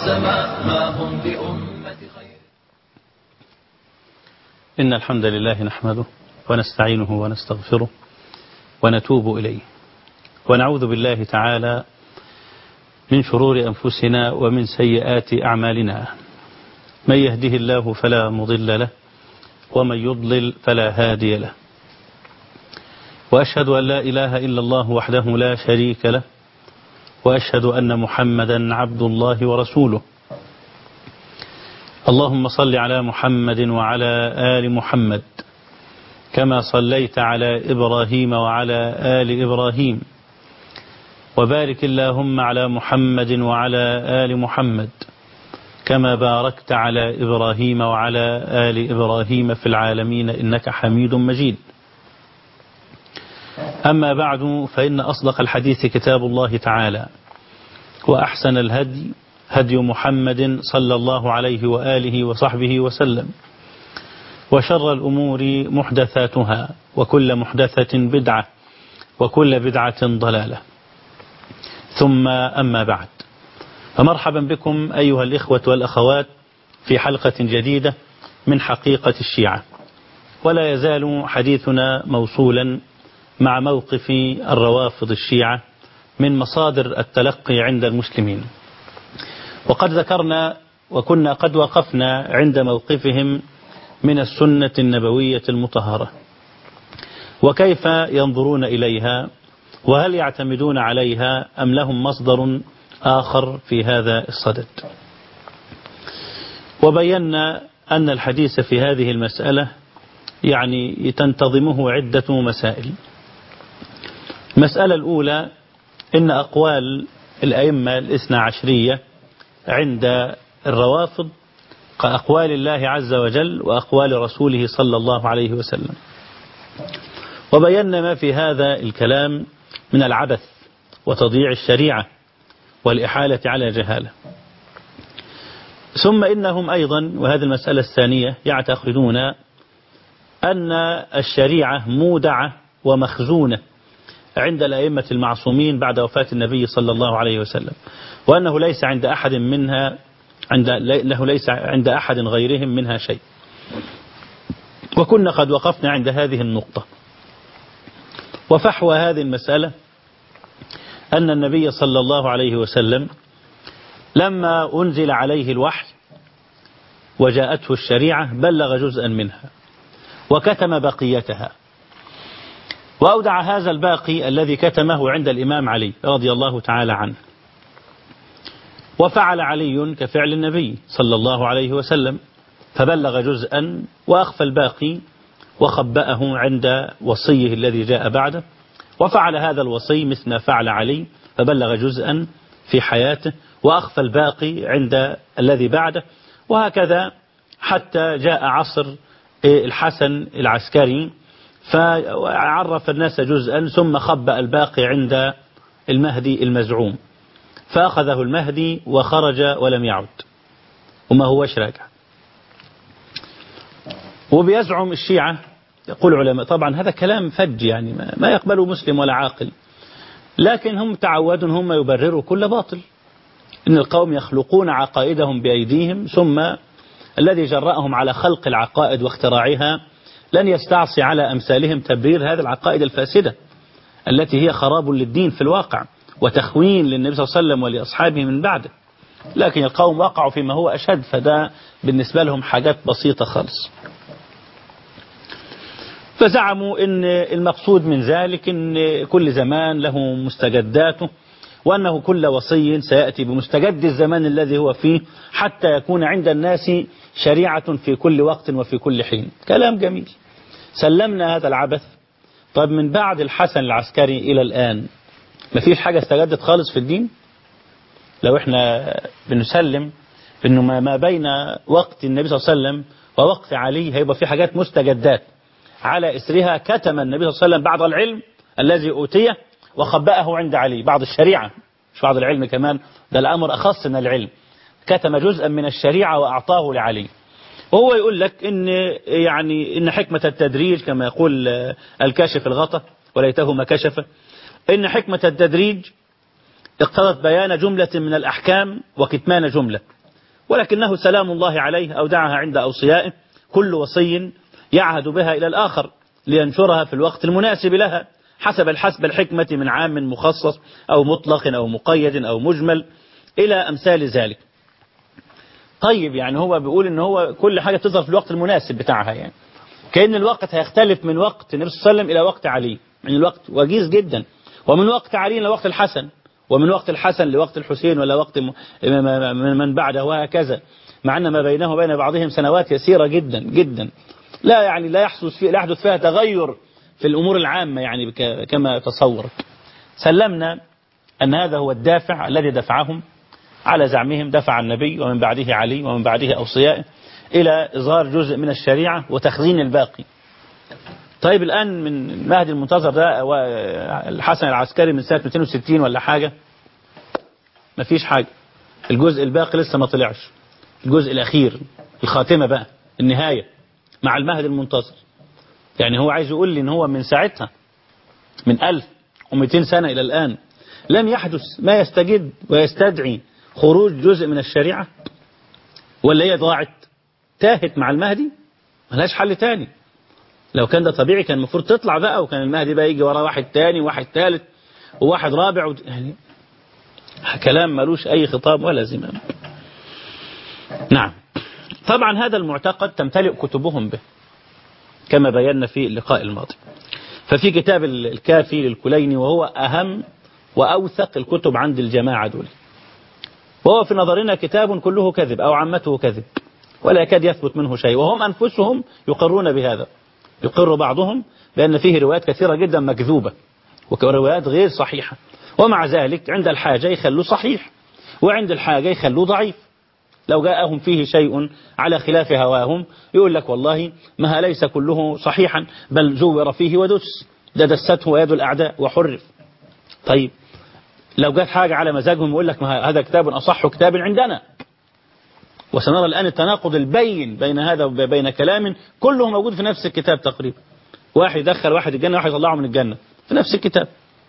السماء ما هم بأمة خير إن الحمد لله نحمده ونستعينه ونستغفره ونتوب إليه ونعوذ بالله تعالى من شرور أنفسنا ومن سيئات أعمالنا من يهده الله فلا مضل له ومن يضلل فلا هادي له وأشهد أن لا إله إلا الله وحده لا شريك له وأشهد أن محمدا عبد الله ورسوله اللهم صل على محمد وعلى آل محمد كما صليت على إبراهيم وعلى آل إبراهيم وبارك اللهم على محمد وعلى آل محمد كما باركت على إبراهيم وعلى آل إبراهيم في العالمين إنك حميد مجيد أما بعد فإن أصدق الحديث كتاب الله تعالى وأحسن الهدي هدي محمد صلى الله عليه وآله وصحبه وسلم وشر الأمور محدثاتها وكل محدثة بدعة وكل بدعة ضلالة ثم أما بعد فمرحبا بكم أيها الإخوة والأخوات في حلقة جديدة من حقيقة الشيعة ولا يزال حديثنا موصولا مع موقف الروافض الشيعة من مصادر التلقي عند المسلمين وقد ذكرنا وكنا قد وقفنا عند موقفهم من السنة النبوية المطهرة وكيف ينظرون إليها وهل يعتمدون عليها أم لهم مصدر آخر في هذا الصدد وبينا أن الحديث في هذه المسألة يعني تنتظمه عدة مسائل المسألة الأولى إن أقوال الأئمة الاثنى عشرية عند الروافض كأقوال الله عز وجل وأقوال رسوله صلى الله عليه وسلم وبينا ما في هذا الكلام من العبث وتضييع الشريعة والإحالة على جهالة ثم إنهم أيضا وهذه المسألة الثانية يعتقدون أن الشريعة مودعة ومخزونة عند الأئمة المعصومين بعد وفاة النبي صلى الله عليه وسلم وأنه ليس عند أحد منها عند له ليس عند أحد غيرهم منها شيء وكنا قد وقفنا عند هذه النقطة وفحوى هذه المسألة أن النبي صلى الله عليه وسلم لما أنزل عليه الوحي وجاءته الشريعة بلغ جزءا منها وكتم بقيتها وأودع هذا الباقي الذي كتمه عند الإمام علي رضي الله تعالى عنه وفعل علي كفعل النبي صلى الله عليه وسلم فبلغ جزءا وأخفى الباقي وخبأه عند وصيه الذي جاء بعده وفعل هذا الوصي مثل ما فعل علي فبلغ جزءا في حياته وأخفى الباقي عند الذي بعده وهكذا حتى جاء عصر الحسن العسكري فعرف الناس جزءا ثم خبأ الباقي عند المهدي المزعوم فأخذه المهدي وخرج ولم يعد وما هوش راجع وبيزعم الشيعة يقول علماء طبعا هذا كلام فج يعني ما يقبله مسلم ولا عاقل لكن هم تعودوا هم يبرروا كل باطل إن القوم يخلقون عقائدهم بأيديهم ثم الذي جرأهم على خلق العقائد واختراعها لن يستعصي على أمثالهم تبرير هذه العقائد الفاسدة التي هي خراب للدين في الواقع وتخوين للنبي صلى الله عليه وسلم ولأصحابه من بعده لكن القوم وقعوا فيما هو أشد فده بالنسبة لهم حاجات بسيطة خالص فزعموا ان المقصود من ذلك ان كل زمان له مستجداته وأنه كل وصي سيأتي بمستجد الزمان الذي هو فيه حتى يكون عند الناس شريعة في كل وقت وفي كل حين كلام جميل سلمنا هذا العبث طيب من بعد الحسن العسكري إلى الآن ما فيش حاجة استجدت خالص في الدين لو احنا بنسلم انه ما بين وقت النبي صلى الله عليه وسلم ووقت علي هيبقى في حاجات مستجدات على إسرها كتم النبي صلى الله عليه وسلم بعض العلم الذي أوتيه وخبأه عند علي بعض الشريعة مش بعض العلم كمان ده الأمر أخص من العلم كتم جزءا من الشريعة وأعطاه لعلي وهو يقول لك إن يعني إن حكمة التدريج كما يقول الكاشف الغطا وليته ما كشف إن حكمة التدريج اقتضت بيان جملة من الأحكام وكتمان جملة ولكنه سلام الله عليه أودعها عند أوصيائه كل وصي يعهد بها إلى الآخر لينشرها في الوقت المناسب لها حسب الحسب الحكمة من عام مخصص أو مطلق أو مقيد أو مجمل إلى أمثال ذلك طيب يعني هو بيقول ان هو كل حاجة تظهر في الوقت المناسب بتاعها يعني كأن الوقت هيختلف من وقت النبي صلى الله عليه وسلم إلى وقت علي يعني الوقت وجيز جدا ومن وقت علي إلى وقت الحسن ومن وقت الحسن لوقت الحسين ولا وقت من بعده وهكذا مع أن ما بينه وبين بعضهم سنوات يسيرة جدا جدا لا يعني لا يحدث فيه لا يحدث فيها تغير في الأمور العامة يعني كما تصور سلمنا أن هذا هو الدافع الذي دفعهم على زعمهم دفع النبي ومن بعده علي ومن بعده أوصيائه إلى إظهار جزء من الشريعة وتخزين الباقي طيب الآن من المهدي المنتظر ده الحسن العسكري من سنة 260 ولا حاجة ما فيش حاجة الجزء الباقي لسه ما طلعش الجزء الأخير الخاتمة بقى النهاية مع المهدي المنتظر يعني هو عايز يقول لي ان هو من ساعتها من 1200 سنة إلى الآن لم يحدث ما يستجد ويستدعي خروج جزء من الشريعة ولا هي ضاعت تاهت مع المهدي ملهاش حل تاني لو كان ده طبيعي كان المفروض تطلع بقى وكان المهدي بقى يجي وراه واحد تاني وواحد ثالث وواحد رابع و... يعني كلام ملوش أي خطاب ولا زمام نعم طبعا هذا المعتقد تمتلئ كتبهم به كما بينا في اللقاء الماضي ففي كتاب الكافي للكليني وهو أهم وأوثق الكتب عند الجماعة دول وهو في نظرنا كتاب كله كذب أو عامته كذب ولا يكاد يثبت منه شيء وهم أنفسهم يقرون بهذا يقر بعضهم بأن فيه روايات كثيرة جدا مكذوبة وروايات غير صحيحة ومع ذلك عند الحاجة يخلوا صحيح وعند الحاجة يخلوا ضعيف لو جاءهم فيه شيء على خلاف هواهم يقول لك والله ما ليس كله صحيحا بل زور فيه ودس ده دسته يد الأعداء وحرف طيب لو جت حاجة على مزاجهم يقول لك ما هذا كتاب أصح كتاب عندنا وسنرى الآن التناقض البين بين هذا وبين كلام كله موجود في نفس الكتاب تقريبا واحد يدخل واحد الجنة واحد يطلعه من الجنة في نفس الكتاب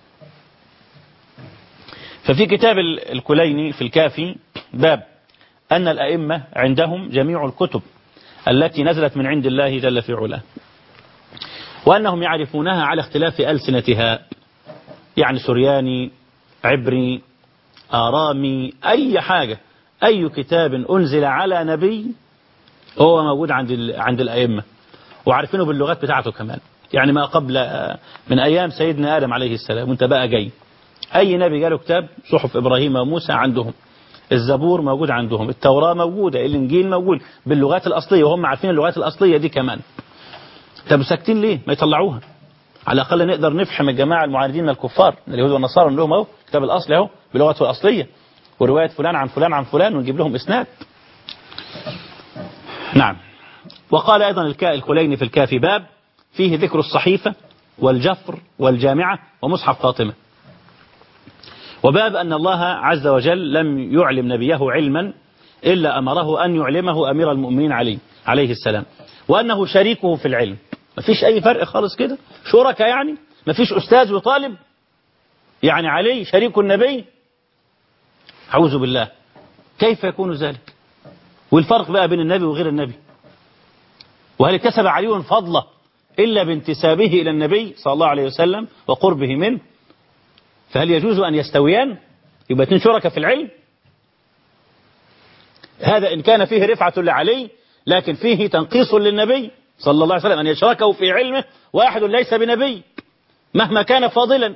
ففي كتاب الكليني في الكافي باب أن الأئمة عندهم جميع الكتب التي نزلت من عند الله جل في علاه وأنهم يعرفونها على اختلاف ألسنتها يعني سرياني عبري آرامي أي حاجة أي كتاب أنزل على نبي هو موجود عند عند الأئمة وعارفينه باللغات بتاعته كمان يعني ما قبل من أيام سيدنا آدم عليه السلام وانت بقى جاي أي نبي جاله كتاب صحف إبراهيم وموسى عندهم الزبور موجود عندهم التوراة موجودة الإنجيل موجود باللغات الأصلية وهم عارفين اللغات الأصلية دي كمان طب ساكتين ليه ما يطلعوها على الأقل نقدر نفحم الجماعة المعاندين من الكفار من اليهود والنصارى نقول لهم اهو الكتاب الأصلي اهو بلغته الأصلية ورواية فلان عن فلان عن فلان ونجيب لهم إسناد نعم وقال أيضا الكليني في الكافي باب فيه ذكر الصحيفة والجفر والجامعة ومصحف فاطمة وباب أن الله عز وجل لم يعلم نبيه علما إلا أمره أن يعلمه أمير المؤمنين علي عليه السلام وأنه شريكه في العلم ما فيش أي فرق خالص كده شركة يعني ما فيش أستاذ وطالب يعني علي شريك النبي أعوذ بالله كيف يكون ذلك والفرق بقى بين النبي وغير النبي وهل كسب علي فضله إلا بانتسابه إلى النبي صلى الله عليه وسلم وقربه منه فهل يجوز أن يستويان يبقى اثنين شركة في العلم هذا إن كان فيه رفعة لعلي لكن فيه تنقيص للنبي صلى الله عليه وسلم أن يشركه في علمه واحد ليس بنبي مهما كان فاضلا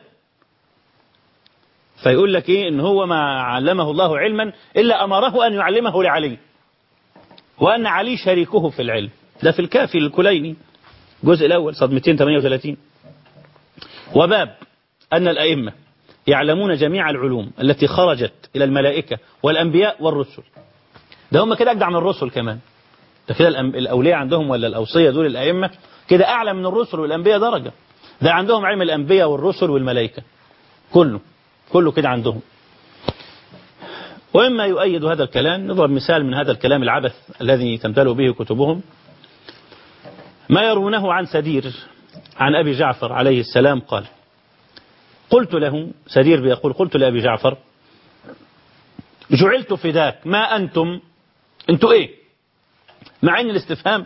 فيقول لك إيه إن هو ما علمه الله علما إلا أمره أن يعلمه لعلي وأن علي شريكه في العلم ده في الكافي الكليني الجزء الأول صد 238 وباب أن الأئمة يعلمون جميع العلوم التي خرجت إلى الملائكة والأنبياء والرسل ده هم كده أجدع من الرسل كمان ده كده الأولياء عندهم ولا الأوصية دول الأئمة كده أعلى من الرسل والأنبياء درجة ده عندهم علم الأنبياء والرسل والملائكة كله كله كده عندهم وإما يؤيد هذا الكلام نضرب مثال من هذا الكلام العبث الذي تمتلئ به كتبهم ما يرونه عن سدير عن أبي جعفر عليه السلام قال قلت له سدير بيقول قلت لأبي جعفر جعلت فداك ما أنتم أنتوا إيه مع أن الاستفهام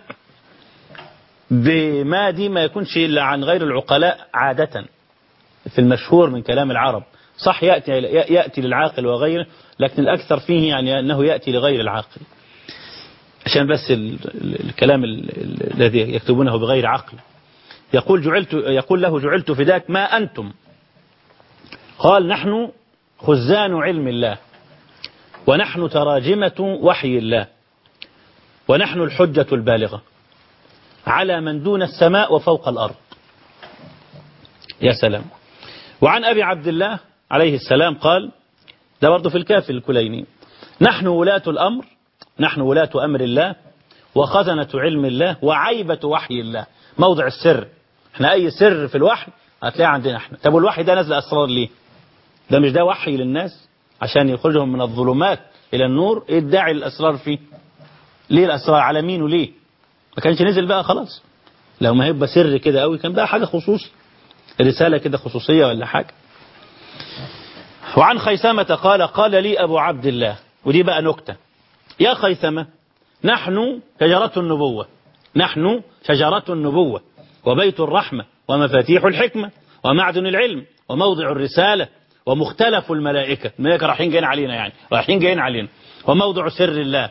بما دي ما يكونش إلا عن غير العقلاء عادة في المشهور من كلام العرب صح يأتي, يأتي للعاقل وغيره لكن الأكثر فيه يعني أنه يأتي لغير العاقل عشان بس ال ال الكلام ال الذي يكتبونه بغير عقل يقول جعلت يقول له جعلت فداك ما أنتم قال نحن خزان علم الله ونحن تراجمة وحي الله ونحن الحجة البالغة على من دون السماء وفوق الأرض يا سلام وعن أبي عبد الله عليه السلام قال ده برضه في الكافي الكليني نحن ولاة الأمر نحن ولاة أمر الله وخزنة علم الله وعيبة وحي الله موضع السر احنا أي سر في الوحي هتلاقيه عندنا احنا طب والوحي ده نزل أسرار ليه ده مش ده وحي للناس عشان يخرجهم من الظلمات إلى النور ايه الداعي للأسرار فيه ليه الأسرار على مين وليه ما كانش نزل بقى خلاص لو ما هيبقى سر كده قوي كان بقى حاجة خصوصي رسالة كده خصوصية ولا حاجة وعن خيثمة قال قال لي أبو عبد الله ودي بقى نكتة يا خيثمة نحن شجرة النبوة نحن شجرة النبوة وبيت الرحمة ومفاتيح الحكمة ومعدن العلم وموضع الرسالة ومختلف الملائكة الملائكة رايحين جايين علينا يعني رايحين جايين علينا وموضع سر الله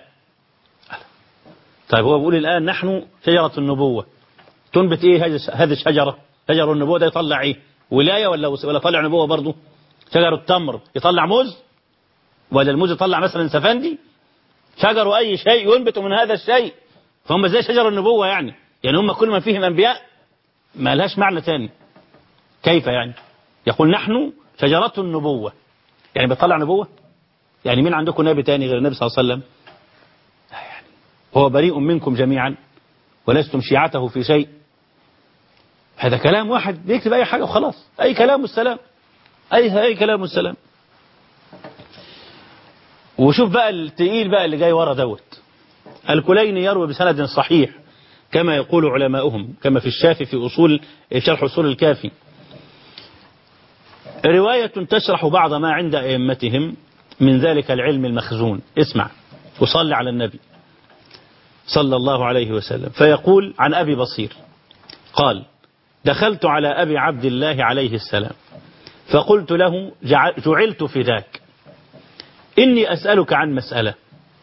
طيب هو بيقول الآن نحن شجرة النبوة تنبت ايه هذه الشجرة شجر النبوة ده يطلع ايه ولاية ولا ولا طلع نبوة برضه شجر التمر يطلع موز ولا الموز يطلع مثلا سفندي شجر أي شيء ينبت من هذا الشيء فهم زي شجر النبوة يعني يعني هم كل ما فيهم أنبياء ما لهاش معنى تاني كيف يعني يقول نحن شجرة النبوة يعني بيطلع نبوة يعني مين عندكم نبي تاني غير النبي صلى الله عليه وسلم لا يعني هو بريء منكم جميعا ولستم شيعته في شيء هذا كلام واحد بيكتب أي حاجة وخلاص أي كلام والسلام أي أي كلام والسلام وشوف بقى التقيل بقى اللي جاي ورا دوت الكليني يروي بسند صحيح كما يقول علماؤهم كما في الشافي في أصول شرح أصول الكافي رواية تشرح بعض ما عند أئمتهم من ذلك العلم المخزون اسمع وصل على النبي صلى الله عليه وسلم فيقول عن أبي بصير قال دخلت على أبي عبد الله عليه السلام فقلت له جعلت فداك إني أسألك عن مسألة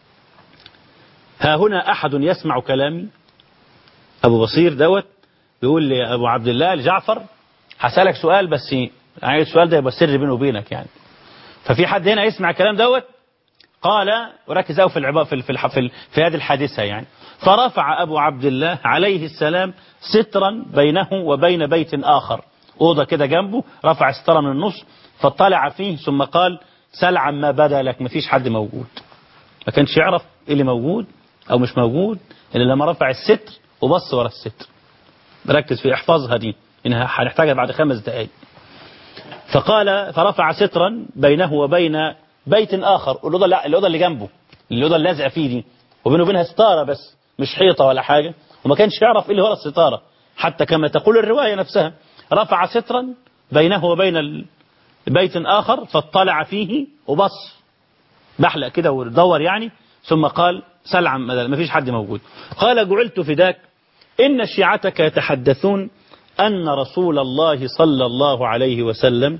ها هنا أحد يسمع كلامي أبو بصير دوت بيقول لي أبو عبد الله لجعفر هسألك سؤال بس يعني السؤال ده يبقى سر بيني وبينك يعني ففي حد هنا يسمع الكلام دوت قال وركز قوي في العباء في في, في, في هذه الحادثة يعني فرفع أبو عبد الله عليه السلام سترا بينه وبين بيت آخر أوضة كده جنبه رفع سترة من النص فاطلع فيه ثم قال سل عما بدا لك مفيش حد موجود ما كانش يعرف ايه اللي موجود او مش موجود الا لما رفع الستر وبص ورا الستر ركز في احفظها دي انها هنحتاجها بعد خمس دقائق فقال فرفع سترا بينه وبين بيت اخر الاوضه لا الاوضه اللي جنبه الاوضه اللي لازقه فيه دي وبينه وبينها ستاره بس مش حيطه ولا حاجه وما كانش يعرف ايه اللي ورا الستاره حتى كما تقول الروايه نفسها رفع سترا بينه وبين بيت آخر فاطلع فيه وبص بحلق كده ودور يعني ثم قال سل عن ما فيش حد موجود قال جعلت فداك إن شيعتك يتحدثون أن رسول الله صلى الله عليه وسلم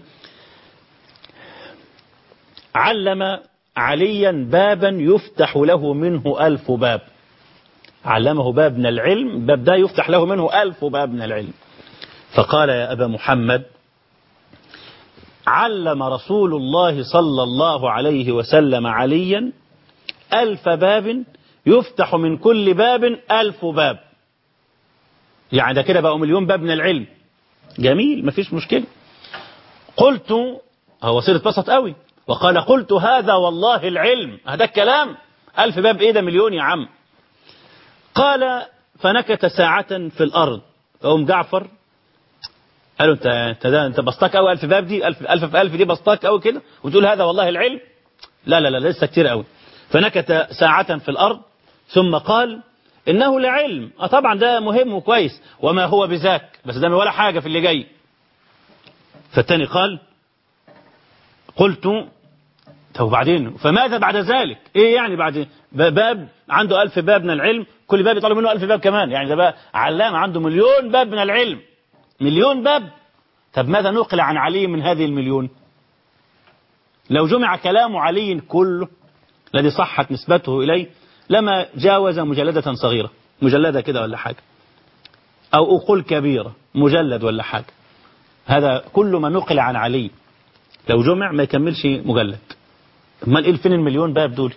علم عليا بابا يفتح له منه ألف باب علمه باب من العلم باب ده يفتح له منه ألف باب من العلم فقال يا أبا محمد علم رسول الله صلى الله عليه وسلم عليا ألف باب يفتح من كل باب ألف باب يعني ده كده بقوا مليون باب من العلم جميل مفيش مشكلة قلت هو صير اتبسط قوي وقال قلت هذا والله العلم هذا الكلام ألف باب ايه ده مليون يا عم قال فنكت ساعة في الأرض فأم جعفر قالوا انت انت ده انت بسطاك قوي 1000 باب دي 1000 1000 في 1000 دي بسطاك قوي كده وتقول هذا والله العلم لا لا لا لسه كتير قوي فنكت ساعة في الأرض ثم قال إنه لعلم اه طبعا ده مهم وكويس وما هو بذاك بس ده ولا حاجة في اللي جاي فالتاني قال قلت طب وبعدين فماذا بعد ذلك ايه يعني بعد ب- باب عنده ألف باب من العلم كل باب يطلب منه ألف باب كمان يعني ده بقى علامة عنده مليون باب من العلم مليون باب طب ماذا نقل عن علي من هذه المليون لو جمع كلام علي كله الذي صحت نسبته إليه لما جاوز مجلدة صغيرة مجلدة كده ولا حاجة أو أقول كبيرة مجلد ولا حاجة هذا كل ما نقل عن علي لو جمع ما يكملش مجلد امال ايه فين المليون باب دول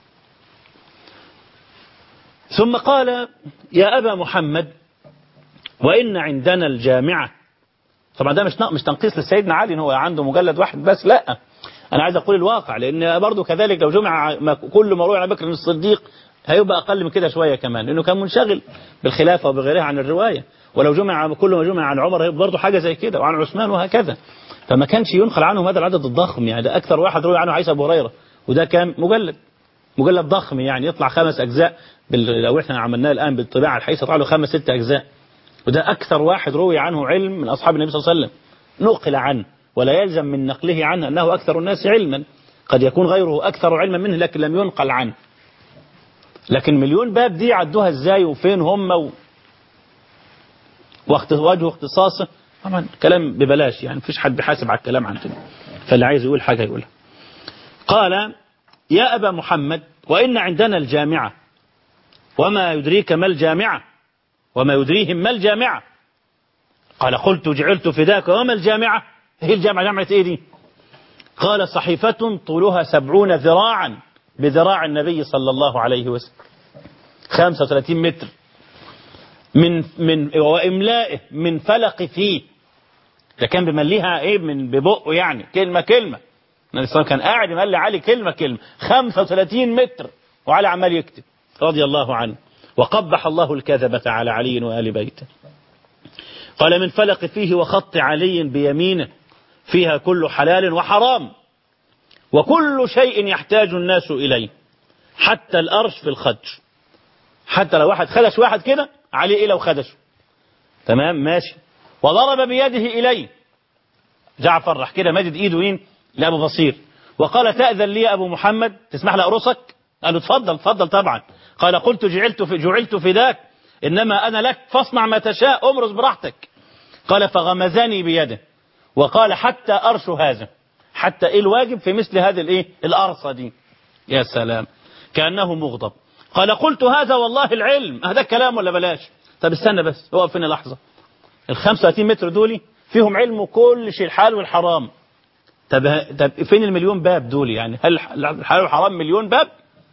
ثم قال يا أبا محمد وإن عندنا الجامعة طبعا ده مش مش تنقيص لسيدنا علي ان هو عنده مجلد واحد بس لا انا عايز اقول الواقع لان برضه كذلك لو جمع ما كل ما روي عن بكر الصديق هيبقى اقل من كده شويه كمان لانه كان منشغل بالخلافه وبغيرها عن الروايه ولو جمع كل ما جمع عن عمر هيبقى برضه حاجه زي كده وعن عثمان وهكذا فما كانش ينقل عنهم هذا العدد الضخم يعني ده اكثر واحد روي عنه عيسى ابو هريره وده كان مجلد مجلد ضخم يعني يطلع خمس اجزاء بال... لو احنا عملناه الان بالطباعه الحديثه يطلع له خمس ست اجزاء وده أكثر واحد روي عنه علم من أصحاب النبي صلى الله عليه وسلم نقل عنه ولا يلزم من نقله عنه أنه أكثر الناس علما قد يكون غيره أكثر علما منه لكن لم ينقل عنه لكن مليون باب دي عدوها ازاي وفين هم و... واخت... وجه اختصاصه طبعا كلام ببلاش يعني مفيش حد بيحاسب على الكلام عندنا فاللي عايز يقول حاجة يقولها قال يا أبا محمد وإن عندنا الجامعة وما يدريك ما الجامعة وما يدريهم ما الجامعة قال قلت جعلت فداك وما الجامعة هي الجامعة جامعة ايه دي قال صحيفة طولها سبعون ذراعا بذراع النبي صلى الله عليه وسلم 35 متر من من وإملائه من فلق فيه ده كان بمليها ايه من ببقه يعني كلمة كلمة النبي صلى الله عليه وسلم كان قاعد يملي علي كلمة كلمة 35 متر وعلى عمال يكتب رضي الله عنه وقبح الله الكذبة على علي وآل بيته قال من فلق فيه وخط علي بيمينه فيها كل حلال وحرام وكل شيء يحتاج الناس إليه حتى الأرش في الخدش حتى لو واحد خدش واحد كده عليه إيه لو خدشه تمام ماشي وضرب بيده إليه جعفر راح كده مدد إيده وين لأبو بصير وقال تأذن لي يا أبو محمد تسمح لي أرسك قال له اتفضل اتفضل طبعا قال قلت جعلت في جعلت فداك إنما أنا لك فاصنع ما تشاء أمرز براحتك قال فغمزني بيده وقال حتى أرش هذا حتى إيه الواجب في مثل هذه الإيه الأرصة دي يا سلام كأنه مغضب قال قلت هذا والله العلم هذا كلام ولا بلاش طب استنى بس وقف هنا لحظة ال 35 متر دولي فيهم علم كل شيء الحلال والحرام طب طب فين المليون باب دول يعني هل الحلال والحرام مليون باب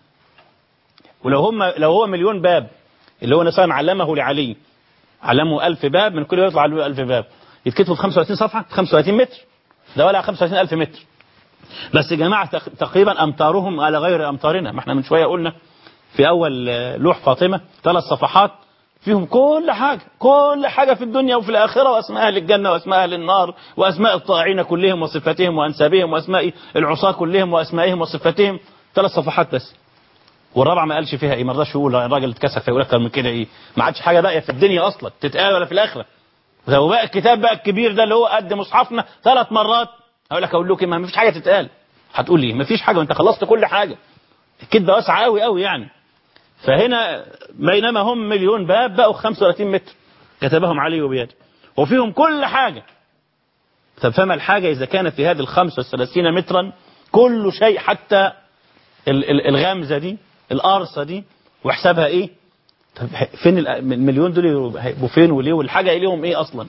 ولو هم لو هو مليون باب اللي هو نصام علمه لعلي علمه ألف باب من كل يوم يطلع له ألف باب يتكتبوا في 35 صفحة 35 متر ده ولا 35 ألف متر بس يا جماعة تقريبا أمطارهم على غير أمطارنا ما احنا من شوية قلنا في أول لوح فاطمة ثلاث صفحات فيهم كل حاجة كل حاجة في الدنيا وفي الآخرة وأسماء أهل الجنة وأسماء أهل النار وأسماء الطاعين كلهم وصفاتهم وأنسابهم وأسماء العصاة كلهم وأسمائهم وصفاتهم ثلاث صفحات بس والرابعة ما قالش فيها ايه ما رضاش يقول الراجل اتكسف يقول اكتر من كده ايه ما عادش حاجة باقية في الدنيا اصلا تتقال ولا في الاخرة لو بقى الكتاب بقى الكبير ده اللي هو قد مصحفنا ثلاث مرات اقول لك اقول لكم ما فيش حاجة تتقال هتقول لي ما فيش حاجة وانت خلصت كل حاجة الكذبة واسعة قوي قوي يعني فهنا بينما هم مليون باب بقوا 35 متر كتبهم علي وبيده وفيهم كل حاجة طب فما الحاجة إذا كانت في هذه ال 35 مترا كل شيء حتى الغامزة دي القرصة دي وحسابها ايه طب فين المليون دول هيبقوا فين وليه والحاجة اليهم ايه اصلا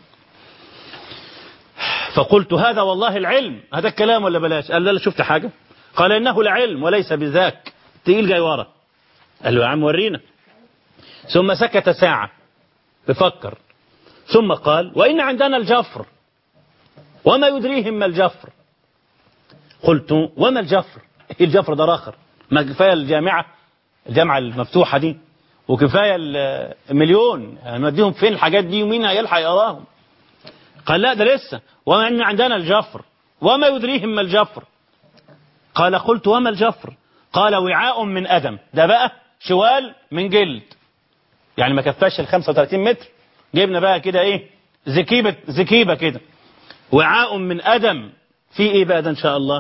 فقلت هذا والله العلم هذا الكلام ولا بلاش قال لا شفت حاجة قال انه العلم وليس بذاك تقيل جاي ورا قال له يا عم ورينا ثم سكت ساعة بفكر ثم قال وإن عندنا الجفر وما يدريهم ما الجفر قلت وما الجفر ايه الجفر ده راخر ما كفاية الجامعة الجامعة المفتوحة دي وكفاية المليون هنوديهم فين الحاجات دي ومين هيلحق يقراهم قال لا ده لسه وما ان عندنا الجفر وما يدريهم ما الجفر قال قلت وما الجفر قال وعاء من أدم ده بقى شوال من جلد يعني ما كفاش ال 35 متر جبنا بقى كده ايه زكيبة زكيبة كده وعاء من أدم في ايه بقى ده ان شاء الله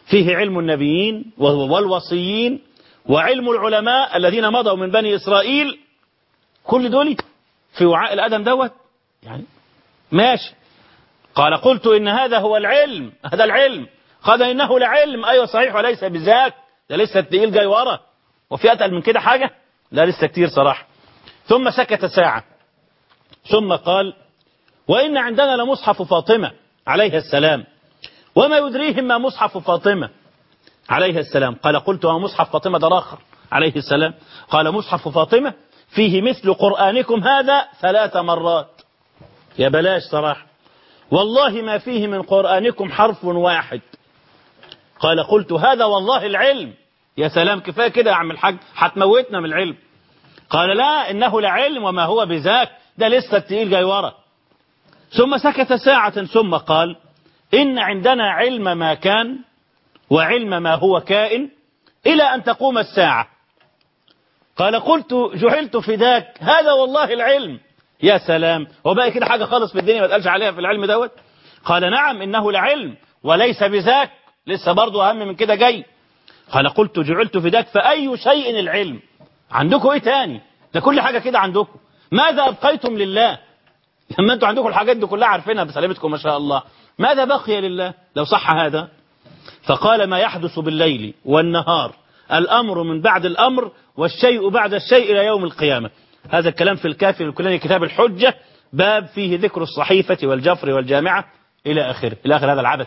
فيه علم النبيين والوصيين وعلم العلماء الذين مضوا من بني إسرائيل كل دول في وعاء الأدم دوت يعني ماشي قال قلت إن هذا هو العلم هذا العلم قال إنه لعلم أيوة صحيح وليس بذاك ده لسه التقيل جاي ورا وفي أتقل من كده حاجة لا لسه كتير صراحة ثم سكت ساعة ثم قال وإن عندنا لمصحف فاطمة عليها السلام وما يدريهم ما مصحف فاطمة عليها السلام قال قلت ومصحف فاطمة ده آخر عليه السلام قال مصحف فاطمة فيه مثل قرآنكم هذا ثلاث مرات يا بلاش صراحة والله ما فيه من قرآنكم حرف واحد قال قلت هذا والله العلم يا سلام كفاية كده يا عم الحاج هتموتنا من العلم قال لا إنه لعلم وما هو بذاك ده لسه التقيل جاي ورا ثم سكت ساعة ثم قال إن عندنا علم ما كان وعلم ما هو كائن إلى أن تقوم الساعة قال قلت جعلت فداك هذا والله العلم يا سلام وبقى كده حاجة خالص في الدنيا ما تقالش عليها في العلم دوت قال نعم إنه لعلم وليس بذاك لسه برضه أهم من كده جاي قال قلت جعلت فداك فأي شيء العلم عندكم إيه تاني ده كل حاجة كده عندكم ماذا أبقيتم لله لما أنتوا عندكم الحاجات دي كلها عارفينها بسلامتكم ما شاء الله ماذا بقي لله لو صح هذا فقال ما يحدث بالليل والنهار الأمر من بعد الأمر والشيء بعد الشيء إلى يوم القيامة هذا الكلام في الكافي الكلاني كتاب الحجة باب فيه ذكر الصحيفة والجفر والجامعة إلى آخره إلى آخر هذا العبث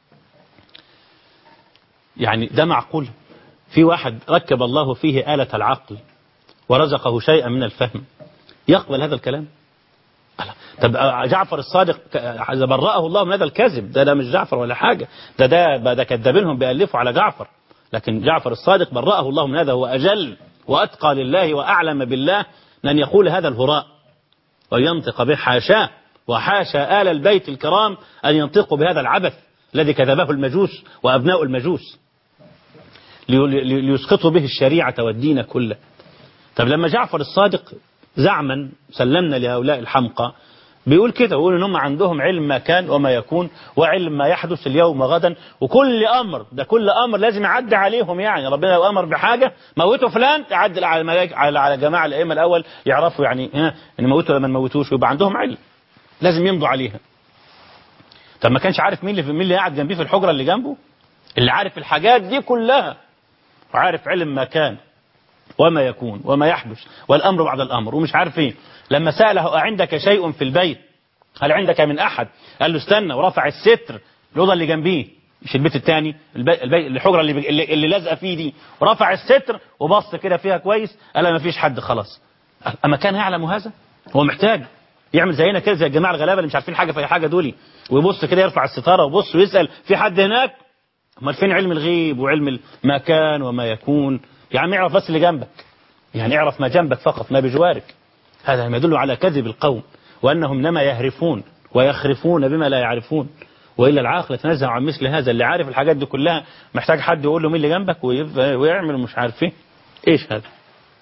يعني ده معقول في واحد ركب الله فيه آلة العقل ورزقه شيئا من الفهم يقبل هذا الكلام طب جعفر الصادق برأه الله من هذا الكذب ده ده مش جعفر ولا حاجة ده ده ده كذابينهم بيألفوا على جعفر لكن جعفر الصادق برأه الله من هذا هو أجل وأتقى لله وأعلم بالله من أن يقول هذا الهراء وينطق به حاشاه وحاشا آل البيت الكرام أن ينطقوا بهذا العبث الذي كذبه المجوس وأبناء المجوس ليسقطوا به الشريعة والدين كله طب لما جعفر الصادق زعما سلمنا لهؤلاء الحمقى بيقول كده بيقول ان هم عندهم علم ما كان وما يكون وعلم ما يحدث اليوم غدا وكل امر ده كل امر لازم يعدي عليهم يعني ربنا لو امر بحاجه موتوا فلان تعدل على الملائكه على على جماعه الائمه الاول يعرفوا يعني ها ان موتوا ولا ما نموتوش ويبقى عندهم علم لازم يمضوا عليها طب ما كانش عارف مين اللي مين اللي قاعد جنبيه في الحجره اللي جنبه اللي عارف الحاجات دي كلها وعارف علم ما كان وما يكون وما يحدث والأمر بعد الأمر ومش عارف ايه لما سأله أعندك شيء في البيت هل عندك من أحد قال له استنى ورفع الستر الأوضة اللي جنبيه مش البيت الثاني البيت الحجرة اللي, اللي, اللي لازقه فيه دي ورفع الستر وبص كده فيها كويس قال ما فيش حد خلاص أما كان يعلم هذا هو محتاج يعمل زينا كده زي الجماعة الغلابة اللي مش عارفين حاجة في أي حاجة دولي ويبص كده يرفع الستارة ويبص ويسأل في حد هناك امال فين علم الغيب وعلم ما كان وما يكون يا عم اعرف بس اللي جنبك يعني اعرف ما جنبك فقط ما بجوارك هذا ما يدل على كذب القوم وأنهم نما يهرفون ويخرفون بما لا يعرفون وإلا العاقل يتنزه عن مثل هذا اللي عارف الحاجات دي كلها محتاج حد يقول له مين اللي جنبك ويعمل مش عارف ايه ايش هذا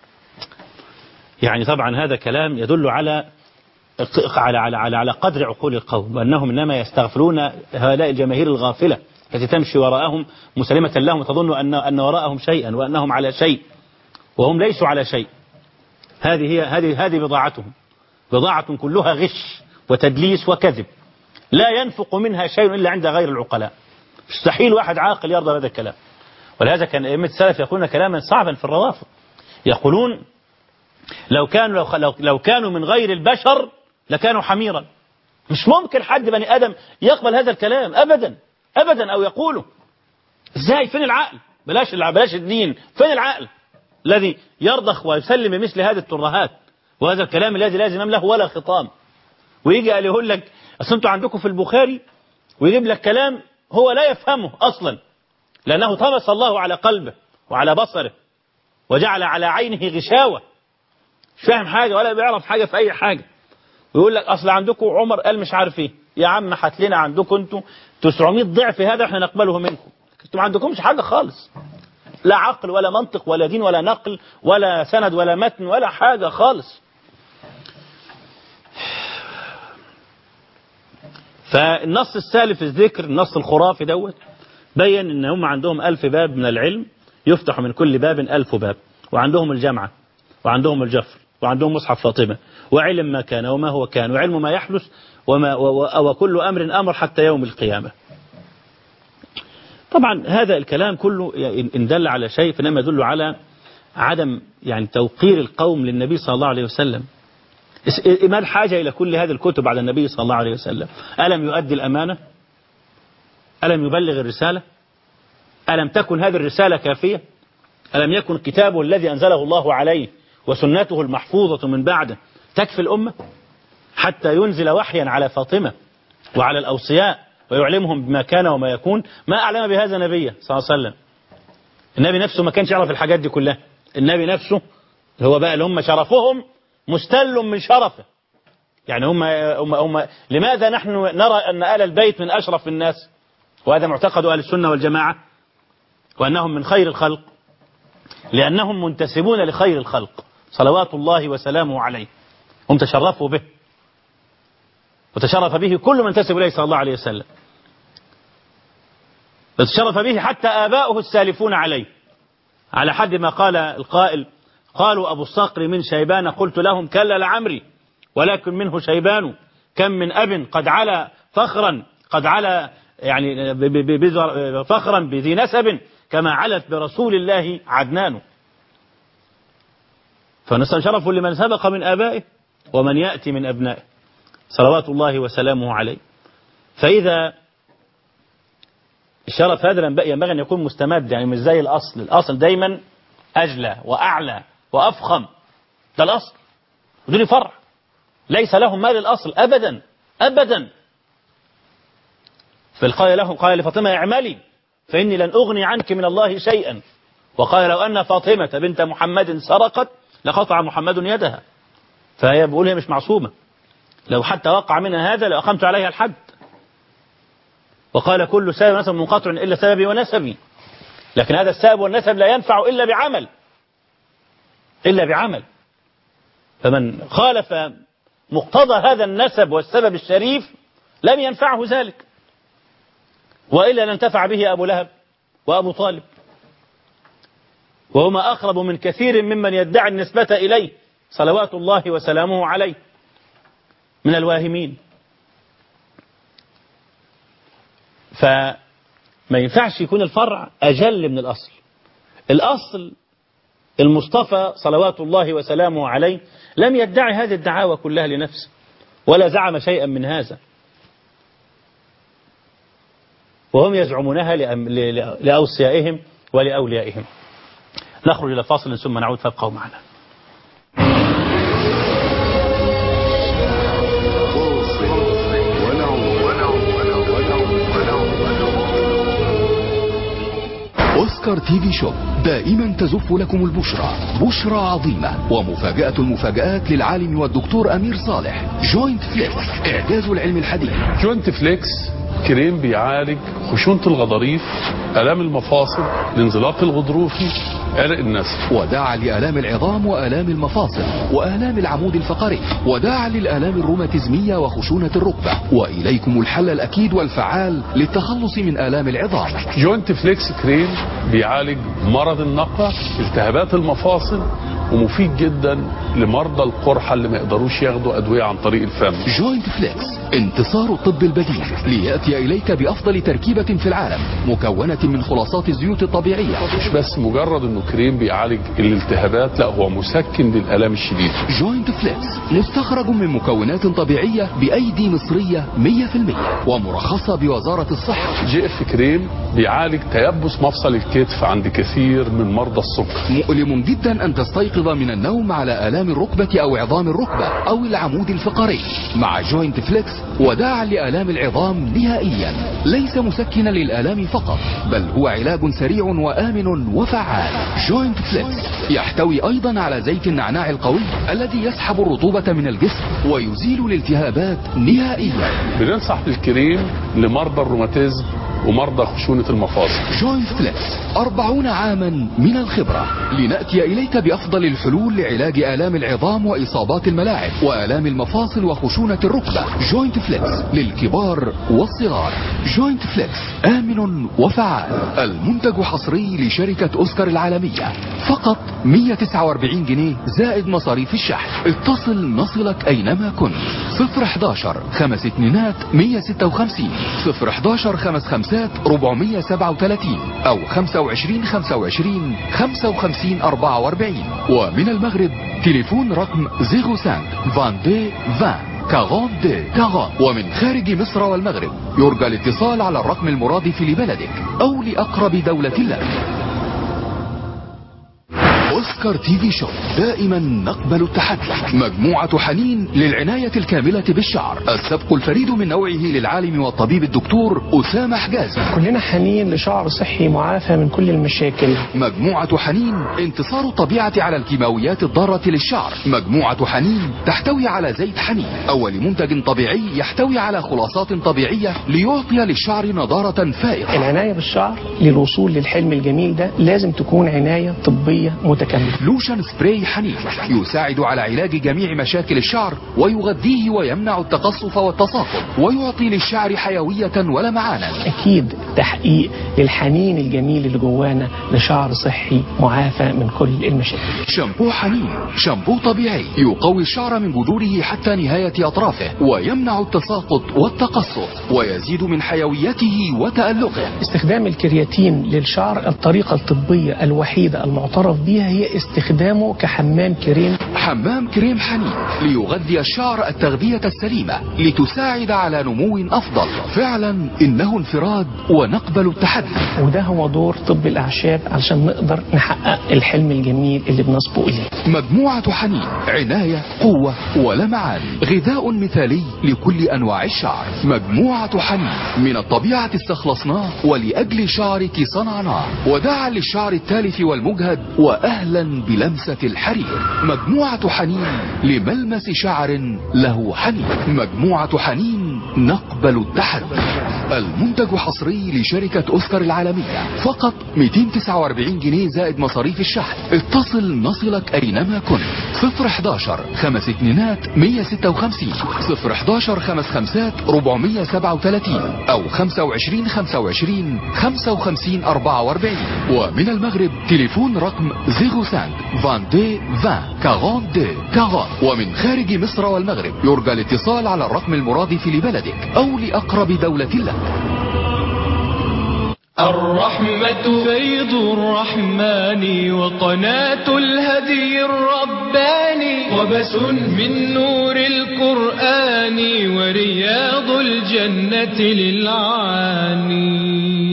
يعني طبعا هذا كلام يدل على على على على, على قدر عقول القوم وأنهم إنما يستغفلون هؤلاء الجماهير الغافلة التي تمشي وراءهم مسلمة لهم وتظن أن أن وراءهم شيئا وأنهم على شيء وهم ليسوا على شيء هذه هي هذه هذه بضاعتهم بضاعة كلها غش وتدليس وكذب لا ينفق منها شيء إلا عند غير العقلاء مستحيل واحد عاقل يرضى بهذا الكلام ولهذا كان أئمة السلف يقولون كلاما صعبا في الروافض يقولون لو كانوا لو, لو كانوا من غير البشر لكانوا حميرا مش ممكن حد بني آدم يقبل هذا الكلام أبدا أبدا أو يقوله ازاي فين العقل بلاش بلاش الدين فين العقل الذي يرضخ ويسلم بمثل هذه الترهات وهذا الكلام الذي لا زمام له ولا خطام ويجي قال يقول لك اصل انتوا عندكم في البخاري ويجيب لك كلام هو لا يفهمه اصلا لانه طمس الله على قلبه وعلى بصره وجعل على عينه غشاوه مش فاهم حاجه ولا بيعرف حاجه في اي حاجه ويقول لك اصل عندكم عمر قال مش عارف ايه يا عم هات لنا عندكم انتوا 900 ضعف هذا احنا نقبله منكم انتوا ما عندكمش حاجه خالص لا عقل ولا منطق ولا دين ولا نقل ولا سند ولا متن ولا حاجة خالص فالنص السالف الذكر النص الخرافي دوت بين ان هم عندهم ألف باب من العلم يفتح من كل باب ألف باب وعندهم الجامعة وعندهم الجفر وعندهم مصحف فاطمة وعلم ما كان وما هو كان وعلم ما يحدث وما و- وكل أمر أمر حتى يوم القيامة طبعا هذا الكلام كله إن دل على شيء فإنما يدل على عدم يعني توقير القوم للنبي صلى الله عليه وسلم اس- ما الحاجة إلى كل هذه الكتب على النبي صلى الله عليه وسلم ألم يؤدي الأمانة ألم يبلغ الرسالة ألم تكن هذه الرسالة كافية ألم يكن كتابه الذي أنزله الله عليه وسنته المحفوظة من بعده تكفي الأمة حتى ينزل وحيا على فاطمة وعلى الأوصياء ويعلمهم بما كان وما يكون ما أعلم بهذا نبيه صلى الله عليه وسلم النبي نفسه ما كانش يعرف الحاجات دي كلها النبي نفسه هو بقى اللي هم شرفهم مستل من شرفه يعني هم, هم, هم لماذا نحن نرى أن آل البيت من أشرف الناس وهذا معتقد أهل السنة والجماعة وأنهم من خير الخلق لأنهم منتسبون لخير الخلق صلوات الله وسلامه عليه هم تشرفوا به وتشرف به كل من انتسب إليه صلى الله عليه وسلم وتشرف به حتى آباؤه السالفون عليه على حد ما قال القائل قالوا أبو الصقر من شيبان قلت لهم كلا لعمري ولكن منه شيبان كم من أب قد علا فخرا قد علا يعني ب- ب- ب- فخرا بذي نسب كما علت برسول الله عدنان فنسأل شرف لمن سبق من آبائه ومن يأتي من أبنائه صلوات الله وسلامه عليه فإذا الشرف هذا ينبغي ينبغي أن يكون مستمد يعني مش زي الأصل الأصل دايما أجلى وأعلى وأفخم ده الأصل ودول فرع ليس لهم مال الأصل أبدا أبدا بل قال له قال لفاطمة اعملي فإني لن أغني عنك من الله شيئا وقال لو أن فاطمة بنت محمد سرقت لقطع محمد يدها فهي بيقول هي مش معصومة لو حتى وقع منها هذا لأقمت عليها الحد وقال كل سبب ونسب منقطع إلا سببي ونسبي لكن هذا السبب والنسب لا ينفع إلا بعمل إلا بعمل فمن خالف مقتضى هذا النسب والسبب الشريف لم ينفعه ذلك وإلا لانتفع به أبو لهب وأبو طالب وهما أقرب من كثير ممن يدعي النسبة إليه صلوات الله وسلامه عليه من الواهمين فما ينفعش يكون الفرع أجل من الأصل الأصل المصطفى صلوات الله وسلامه عليه لم يدعي هذه الدعاوى كلها لنفسه ولا زعم شيئا من هذا وهم يزعمونها لأم- ل- لأوصيائهم ولأوليائهم نخرج إلى فاصل ثم نعود فابقوا معنا أوسكار تي في شوب دائما تزف لكم البشرى بشرى عظيمة ومفاجأة المفاجآت للعالم والدكتور أمير صالح جوينت فليكس إعجاز العلم الحديث جوينت فليكس كريم بيعالج خشونة الغضاريف آلام المفاصل الانزلاق الغضروفي عرق النسل وداعا لآلام العظام وآلام المفاصل وآلام العمود الفقري وداعا للآلام الروماتيزمية وخشونة الركبة وإليكم الحل الأكيد والفعال للتخلص من آلام العظام جوينت فليكس كريم بيعالج مرض النقع التهابات المفاصل ومفيد جدا لمرضى القرحة اللي ما يقدروش ياخدوا أدوية عن طريق الفم جوينت فليكس انتصار الطب البديل ليأتي إليك بأفضل تركيبة في العالم مكونة من خلاصات الزيوت الطبيعية مش بس مجرد انه كريم بيعالج الالتهابات لا هو مسكن للآلام الشديدة جوينت فليكس مستخرج من مكونات طبيعية بأيدي مصرية 100% ومرخصة بوزارة الصحة جي اف كريم بيعالج تيبس مفصل الكتف عند كثير من مرضى السكر مؤلم جدا أن تستيقظ من النوم على آلام الركبة أو عظام الركبة أو العمود الفقري مع جوينت فليكس وداعا لآلام العظام نهائيا ليس مسكنا للآلام فقط بل هو علاج سريع وآمن وفعال جوينت فليكس يحتوي أيضا على زيت النعناع القوي الذي يسحب الرطوبة من الجسم ويزيل الالتهابات نهائيا بننصح بالكريم لمرضى الروماتيزم ومرضى خشونة المفاصل جوينت فليكس أربعون عاما من الخبرة لنأتي إليك بأفضل الحلول لعلاج آلام العظام وإصابات الملاعب وآلام المفاصل وخشونة الركبة جوينت فليكس للكبار والصغار جوينت فليكس آمن وفعال المنتج حصري لشركة أوسكار العالمية فقط 149 جنيه زائد مصاريف الشحن اتصل نصلك أينما كنت 011 خمس اتنينات 156 011 خمس خمسات 437 أو 25 25 55 44 ومن المغرب تليفون رقم 05 22 20 42 40 ومن خارج مصر والمغرب يرجى الاتصال على الرقم المرادف لبلدك أو لأقرب دولة لك اوسكار تي في شو دائما نقبل التحدي مجموعة حنين للعناية الكاملة بالشعر السبق الفريد من نوعه للعالم والطبيب الدكتور أسامة حجازي كلنا حنين لشعر صحي معافى من كل المشاكل مجموعة حنين انتصار الطبيعة على الكيماويات الضارة للشعر مجموعة حنين تحتوي على زيت حنين أول منتج طبيعي يحتوي على خلاصات طبيعية ليعطي للشعر نضارة فائقة العناية بالشعر للوصول للحلم الجميل ده لازم تكون عناية طبية متكاملة لوشن سبراي حنين يساعد على علاج جميع مشاكل الشعر ويغذيه ويمنع التقصف والتساقط ويعطي للشعر حيوية ولمعانا أكيد تحقيق للحنين الجميل اللي جوانا لشعر صحي معافى من كل المشاكل شامبو حنين شامبو طبيعي يقوي الشعر من جذوره حتى نهاية أطرافه ويمنع التساقط والتقصف ويزيد من حيويته وتألقه استخدام الكرياتين للشعر الطريقة الطبية الوحيدة المعترف بها هي استخدامه كحمام كريم حمام كريم حنين ليغذي الشعر التغذية السليمة لتساعد على نمو أفضل فعلا إنه انفراد ونقبل التحدي وده هو دور طب الأعشاب علشان نقدر نحقق الحلم الجميل اللي بنصبو إليه مجموعة حنين عناية قوة ولمعان غذاء مثالي لكل أنواع الشعر مجموعة حنين من الطبيعة استخلصناه ولأجل شعرك صنعناه وداعا للشعر التالف والمجهد وأهلا بلمسة الحرير مجموعة حنين لملمس شعر له حنين مجموعة حنين نقبل التحدي المنتج حصري لشركة أوسكار العالمية فقط 249 جنيه زائد مصاريف الشحن اتصل نصلك أينما كنت 011 خمس اتنينات 156 011 خمس خمسات 437 أو 25 25 55 44 ومن المغرب تليفون رقم 05 22 20 42 40 ومن خارج مصر والمغرب يرجى الاتصال على الرقم المرادف لبلدك أو لأقرب دولة لك الرحمة فيض الرحمن وقناة الهدي الرباني وبس من نور القرآن ورياض الجنة للعاني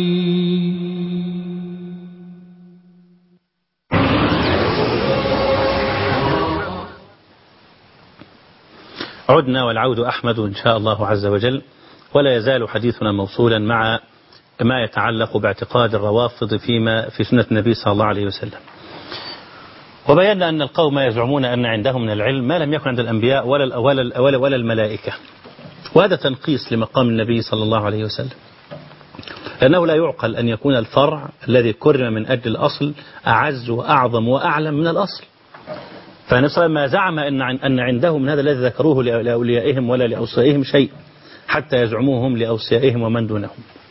عدنا والعود أحمد إن شاء الله عز وجل ولا يزال حديثنا موصولا مع ما يتعلق باعتقاد الروافض فيما في سنة النبي صلى الله عليه وسلم وبينا أن القوم يزعمون أن عندهم من العلم ما لم يكن عند الأنبياء ولا, ولا, ولا, ولا الملائكة وهذا تنقيص لمقام النبي صلى الله عليه وسلم لأنه لا يعقل أن يكون الفرع الذي كرم من أجل الأصل أعز وأعظم وأعلم من الأصل فالنبي صلى الله عليه وسلم ما زعم أن أن عنده من هذا الذي ذكروه لأوليائهم ولا لأوصيائهم شيء حتى يزعموهم لأوصيائهم ومن دونهم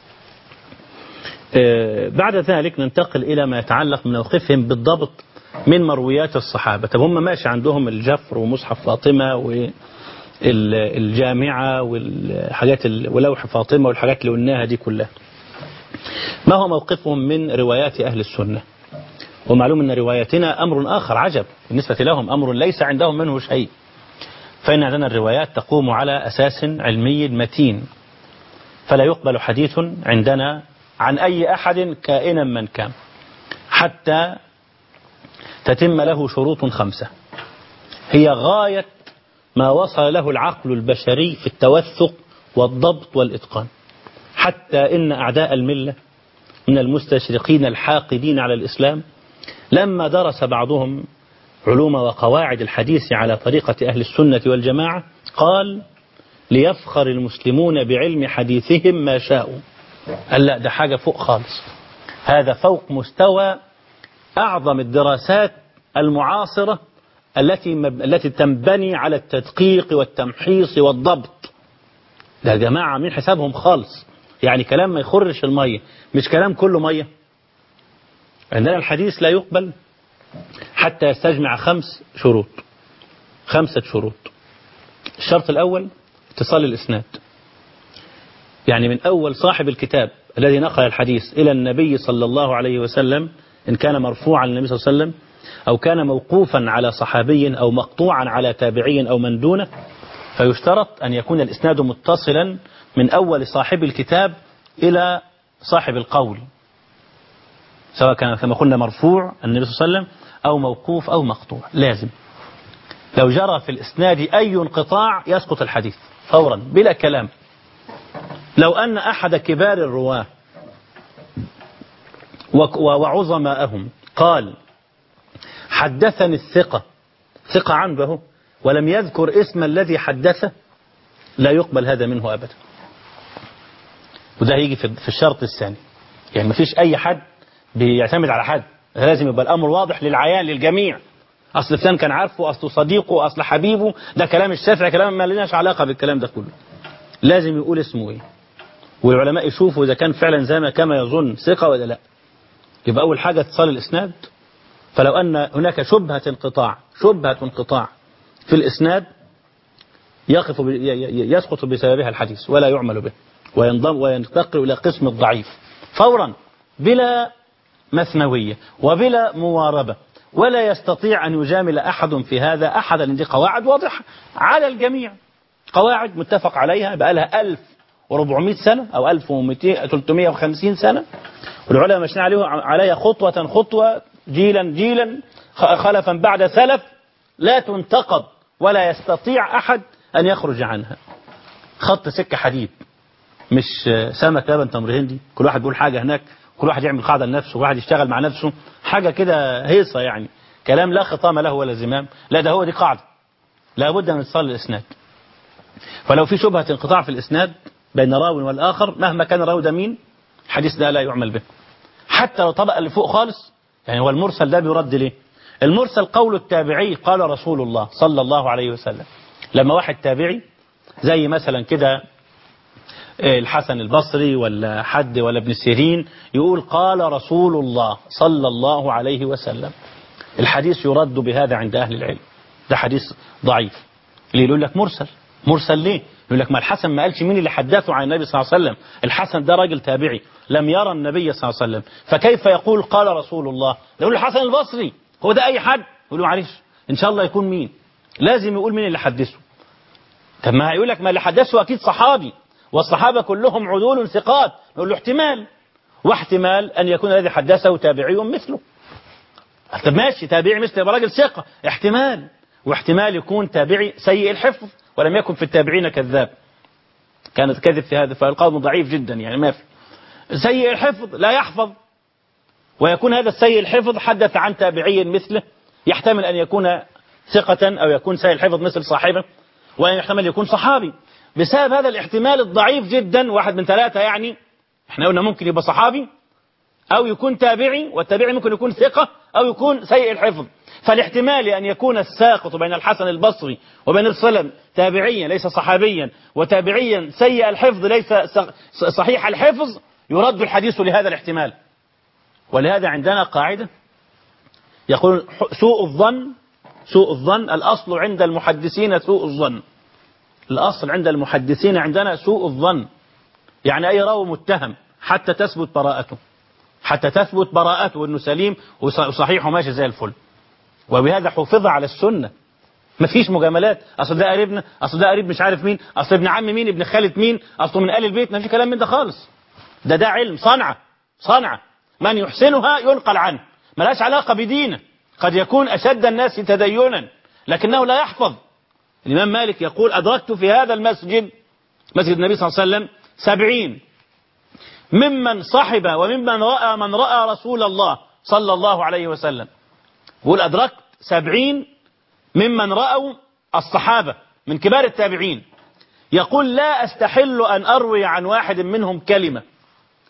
بعد ذلك ننتقل إلى ما يتعلق من موقفهم بالضبط من مرويات الصحابة طب هم ماشي عندهم الجفر ومصحف فاطمة والجامعة والحاجات ولوح فاطمة والحاجات اللي قلناها دي كلها ما هو موقفهم من روايات أهل السنة ومعلوم أن رواياتنا أمر آخر عجب بالنسبة لهم أمر ليس عندهم منه شيء فإن عندنا الروايات تقوم على أساس علمي متين فلا يقبل حديث عندنا عن أي أحد كائنا من كان حتى تتم له شروط خمسة هي غاية ما وصل له العقل البشري في التوثق والضبط والإتقان حتى إن أعداء الملة من المستشرقين الحاقدين على الإسلام لما درس بعضهم علوم وقواعد الحديث على طريقة أهل السنة والجماعة قال ليفخر المسلمون بعلم حديثهم ما شاءوا قال لا ده حاجة فوق خالص هذا فوق مستوى أعظم الدراسات المعاصرة التي مب... التي تنبني على التدقيق والتمحيص والضبط ده يا جماعة عاملين حسابهم خالص يعني كلام ما يخرش المية مش كلام كله مية عندنا الحديث لا يقبل حتى يستجمع خمس شروط خمسة شروط الشرط الأول اتصال الإسناد يعني من أول صاحب الكتاب الذي نقل الحديث إلى النبي صلى الله عليه وسلم إن كان مرفوعا للنبي صلى الله عليه وسلم أو كان موقوفا على صحابي أو مقطوعا على تابعي أو من دونه فيشترط أن يكون الإسناد متصلا من أول صاحب الكتاب إلى صاحب القول سواء كان كما قلنا مرفوع النبي صلى الله عليه وسلم أو موقوف أو مقطوع لازم لو جرى في الإسناد أي انقطاع يسقط الحديث فورا بلا كلام لو أن أحد كبار الرواة وعظماءهم قال حدثني الثقة ثقة عنده ولم يذكر اسم الذي حدثه لا يقبل هذا منه أبدا وده هيجي في الشرط الثاني يعني مفيش أي حد بيعتمد على حد لازم يبقى الأمر واضح للعيان للجميع أصل فلان كان عارفه أصل صديقه أصل حبيبه ده كلام الشافعي كلام ما لناش علاقة بالكلام ده كله لازم يقول اسمه إيه والعلماء يشوفوا إذا كان فعلا زي ما كما يظن ثقة ولا لا يبقى أول حاجة اتصال الإسناد فلو أن هناك شبهة انقطاع شبهة انقطاع في الإسناد يقف يسقط بسببها الحديث ولا يعمل به وينضم وينتقل إلى قسم الضعيف فورا بلا مثنوية وبلا مواربة ولا يستطيع أن يجامل أحد في هذا أحد لأن دي قواعد واضحة على الجميع قواعد متفق عليها بقى لها 1400 سنة أو 1200 350 سنة والعلماء ماشيين عليه عليها خطوة خطوة جيلا جيلا خلفا بعد سلف لا تنتقض ولا يستطيع أحد أن يخرج عنها خط سكة حديد مش سمك لبن تمر هندي كل واحد بيقول حاجة هناك كل واحد يعمل قاعدة لنفسه كل واحد يشتغل مع نفسه حاجة كده هيصة يعني كلام لا خطام له ولا زمام لا ده هو دي قاعدة لابد من اتصال الإسناد فلو في شبهة انقطاع في الإسناد بين راو والآخر مهما كان الراوي ده مين الحديث ده لا يعمل به حتى لو طبق اللي فوق خالص يعني هو المرسل ده بيرد ليه المرسل قول التابعي قال رسول الله صلى الله عليه وسلم لما واحد تابعي زي مثلا كده الحسن البصري ولا حد ولا ابن سيرين يقول قال رسول الله صلى الله عليه وسلم الحديث يرد بهذا عند أهل العلم ده حديث ضعيف اللي يقول لك مرسل مرسل ليه يقول لك ما الحسن ما قالش مين اللي حدثه عن النبي صلى الله عليه وسلم الحسن ده راجل تابعي لم يرى النبي صلى الله عليه وسلم فكيف يقول قال رسول الله يقول الحسن البصري هو ده أي حد يقول له معلش إن شاء الله يكون مين لازم يقول مين اللي حدثه طب ما هيقول لك ما اللي حدثه أكيد صحابي والصحابة كلهم عدول ثقات نقول له احتمال واحتمال أن يكون الذي حدثه تابعي مثله طب ماشي تابعي مثل يبقى راجل ثقة احتمال واحتمال يكون تابعي سيء الحفظ ولم يكن في التابعين كذاب كانت كذب في هذا فالقول ضعيف جدا يعني ما في سيء الحفظ لا يحفظ ويكون هذا السيء الحفظ حدث عن تابعي مثله يحتمل أن يكون ثقة أو يكون سيء الحفظ مثل صاحبه وأن يحتمل يكون صحابي بسبب هذا الاحتمال الضعيف جدا واحد من ثلاثة يعني احنا قلنا ممكن يبقى صحابي أو يكون تابعي والتابعي ممكن يكون ثقة أو يكون سيء الحفظ فالاحتمال أن يكون الساقط بين الحسن البصري وبين السلم تابعيا ليس صحابيا وتابعيا سيء الحفظ ليس صحيح الحفظ يرد الحديث لهذا الاحتمال ولهذا عندنا قاعدة يقول سوء الظن سوء الظن الأصل عند المحدثين سوء الظن الأصل عند المحدثين عندنا سوء الظن يعني أي راوي متهم حتى تثبت براءته حتى تثبت براءته انه سليم وصحيح وماشي زي الفل وبهذا حفظ على السنة مفيش مجاملات اصل ده قريبنا اصل ده قريب مش عارف مين اصل ابن عم مين ابن خالة مين اصله من آل البيت ما في كلام من ده خالص ده ده علم صنعة صنعة من يحسنها ينقل عنه ملهاش علاقة بدينه قد يكون أشد الناس تدينا لكنه لا يحفظ الإمام مالك يقول أدركت في هذا المسجد مسجد النبي صلى الله عليه وسلم سبعين ممن صحب وممن رأى من رأى رسول الله صلى الله عليه وسلم يقول أدركت سبعين ممن رأوا الصحابة من كبار التابعين يقول لا أستحل أن أروي عن واحد منهم كلمة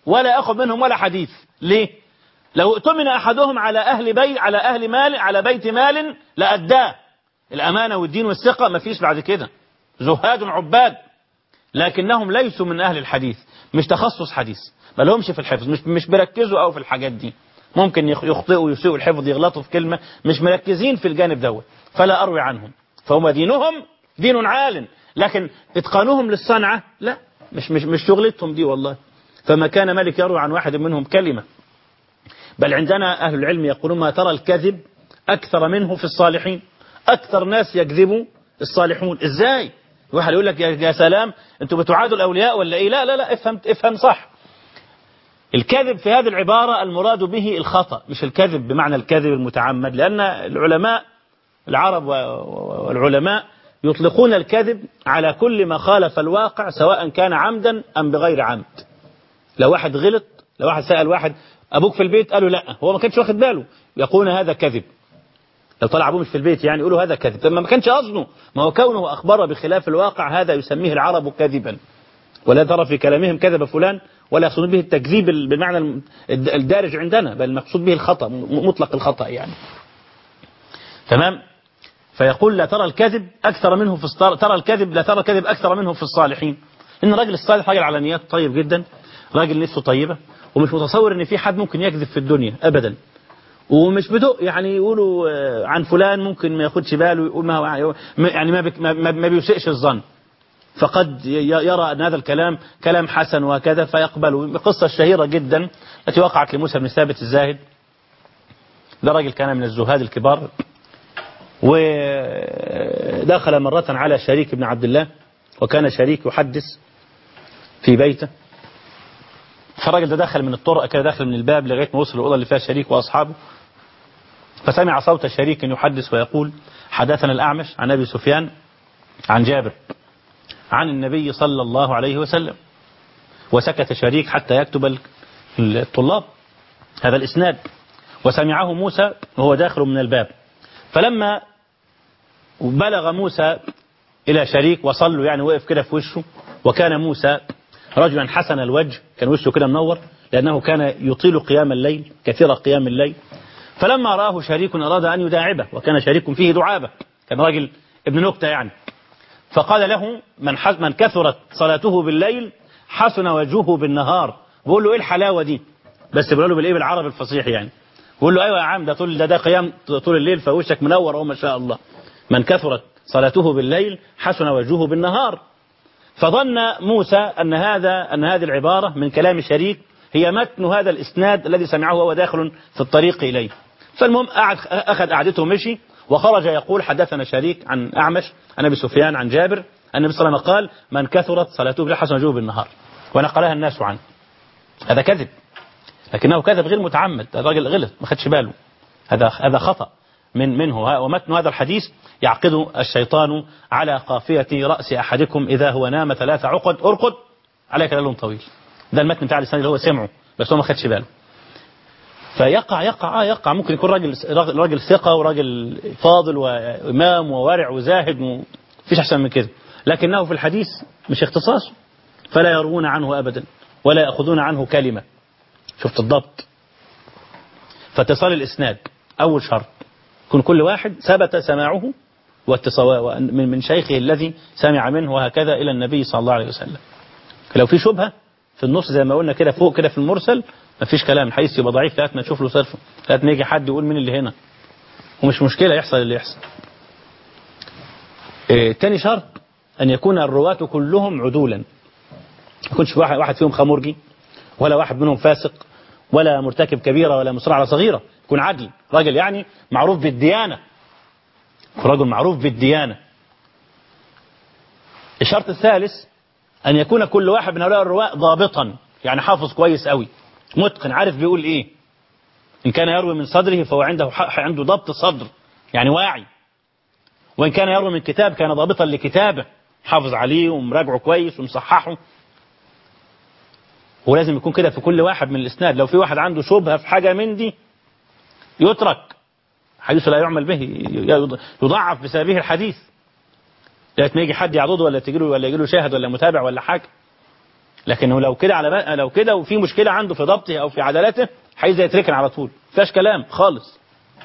ولا أخذ منهم ولا حديث ليه لو اؤتمن أحدهم على أهل بيت على أهل مال على بيت مال لأداه الأمانة والدين والثقة ما فيش بعد كده زهاد عباد لكنهم ليسوا من أهل الحديث مش تخصص حديث ما لهمش في الحفظ مش مش بيركزوا أو في الحاجات دي ممكن يخ- يخطئوا يسيئوا الحفظ يغلطوا في كلمة مش مركزين في الجانب دوت فلا أروي عنهم فهم دينهم دين عال لكن إتقانهم للصنعة لا مش مش مش شغلتهم دي والله فما كان مالك يروي عن واحد منهم كلمة بل عندنا أهل العلم يقولون ما ترى الكذب أكثر منه في الصالحين أكثر ناس يكذبوا الصالحون إزاي واحد يقول لك يا يا سلام أنتوا بتعادوا الأولياء ولا إيه لا لا لا افهم افهم صح الكذب في هذه العبارة المراد به الخطأ مش الكذب بمعنى الكذب المتعمد لأن العلماء العرب و- و- والعلماء يطلقون الكذب على كل ما خالف الواقع سواء كان عمدا أم بغير عمد لو واحد غلط لو واحد سأل واحد أبوك في البيت قالوا لا هو ما كانش واخد باله يقولون هذا كذب لو طلع أبوه مش في البيت يعني يقولوا هذا كذب طب ما كانش قصده ما هو كونه أخبر بخلاف الواقع هذا يسميه العرب كذبا ولا ترى في كلامهم كذب فلان ولا يقصدون به التكذيب بالمعنى الم- الد- الدارج عندنا بل المقصود به الخطأ م- مطلق الخطأ يعني تمام فيقول لا ترى الكذب أكثر منه في الصالح ترى الكذب لا ترى الكذب أكثر منه في الصالحين إن الراجل الصالح راجل على نيات طيب جدا راجل نفسه طيبة ومش متصور إن في حد ممكن يكذب في الدنيا أبدا ومش بدق يعني يقولوا آه، عن فلان ممكن ما ياخدش باله يقول ما هو يعني ما بك- ما, ما ما بيسئش الظن فقد ي- يرى أن هذا الكلام كلام حسن وكذا فيقبله القصة الشهيرة جدا التي وقعت لموسى بن ثابت الزاهد ده راجل كان من الزهاد الكبار ودخل مرة على شريك بن عبد الله وكان شريك يحدث في بيته فالراجل ده دخل من الطرق كده داخل من الباب لغاية ما وصل الأوضة اللي فيها شريك وأصحابه فسمع صوت شريك يحدث ويقول حدثنا الأعمش عن أبي سفيان عن جابر عن النبي صلى الله عليه وسلم وسكت شريك حتى يكتب ال- الطلاب هذا الإسناد وسمعه موسى وهو داخل من الباب فلما بلغ موسى إلى شريك وصلوا يعني وقف كده في وشه وكان موسى رجلا حسن الوجه كان وشه كده منور لأنه كان يطيل قيام الليل كثير قيام الليل فلما رآه شريك أراد أن يداعبه وكان شريك فيه دعابة كان راجل ابن نكتة يعني فقال له من حز من كثرت صلاته بالليل حسن وجهه بالنهار بقول له ايه الحلاوه دي بس بيقول له بالايه بالعربي الفصيح يعني بقول له ايوه يا عم ده طول ده ده قيام طول الليل فوشك منور اهو ما شاء الله من كثرت صلاته بالليل حسن وجهه بالنهار فظن موسى ان هذا ان هذه العباره من كلام شريك هي متن هذا الاسناد الذي سمعه وهو داخل في الطريق اليه فالمهم قعد اخذ قعدته ومشي وخرج يقول حدثنا شريك عن اعمش عن ابي سفيان عن جابر النبي صلى الله عليه وسلم قال من كثرت صلاته بالليل حسن وجهه بالنهار ونقلها الناس عنه هذا كذب لكنه كذب غير متعمد الراجل غلط ما خدش باله هذا هذا خطأ من منه ومتن هذا الحديث يعقد الشيطان على قافية رأس أحدكم إذا هو نام ثلاث عقد أرقد عليك ليل طويل ده المتن بتاع الإسناد اللي هو سمعه بس هو ما خدش باله فيقع يقع آه يقع ممكن يكون راجل راجل راجل ثقة وراجل فاضل وإمام وورع وزاهد مفيش أحسن من كده لكنه في الحديث مش اختصاصه فلا يروون عنه أبدا ولا يأخذون عنه كلمة شفت الضبط فاتصال الإسناد أول شرط يكون كل واحد ثبت سماعه واتصال من من شيخه الذي سمع منه وهكذا إلى النبي صلى الله عليه وسلم لو في شبهة في النص زي ما قلنا كده فوق كده في المرسل مفيش كلام الحديث يبقى ضعيف لغايه ما نشوف له صرفه لغايه ما يجي حد يقول مين اللي هنا ومش مشكلة يحصل اللي يحصل إيه تاني شرط أن يكون الرواة كلهم عدولا ما يكونش واحد, واحد فيهم خمرجي ولا واحد منهم فاسق ولا مرتكب كبيرة ولا مصر على صغيرة يكون عدل راجل يعني معروف بالديانة رجل معروف بالديانة الشرط الثالث أن يكون كل واحد من هؤلاء الرواة ضابطا يعني حافظ كويس قوي متقن عارف بيقول إيه إن كان يروي من صدره فهو عنده عنده ضبط صدر يعني واعي وإن كان يروي من كتاب كان ضابطا لكتابه حافظ عليه ومراجعه كويس ومصححه ولازم يكون كده في كل واحد من الإسناد لو في واحد عنده شبهة في حاجة من دي يترك حديث لا يعمل به يضعف بسببه الحديث لغايه ما يجي حد يعضده ولا تجي له ولا يجي له شاهد ولا متابع ولا حاجه لكن هو لو كده على بقى لو كده وفي مشكله عنده في ضبطه او في عدالته عايز يتركن على طول فيهاش كلام خالص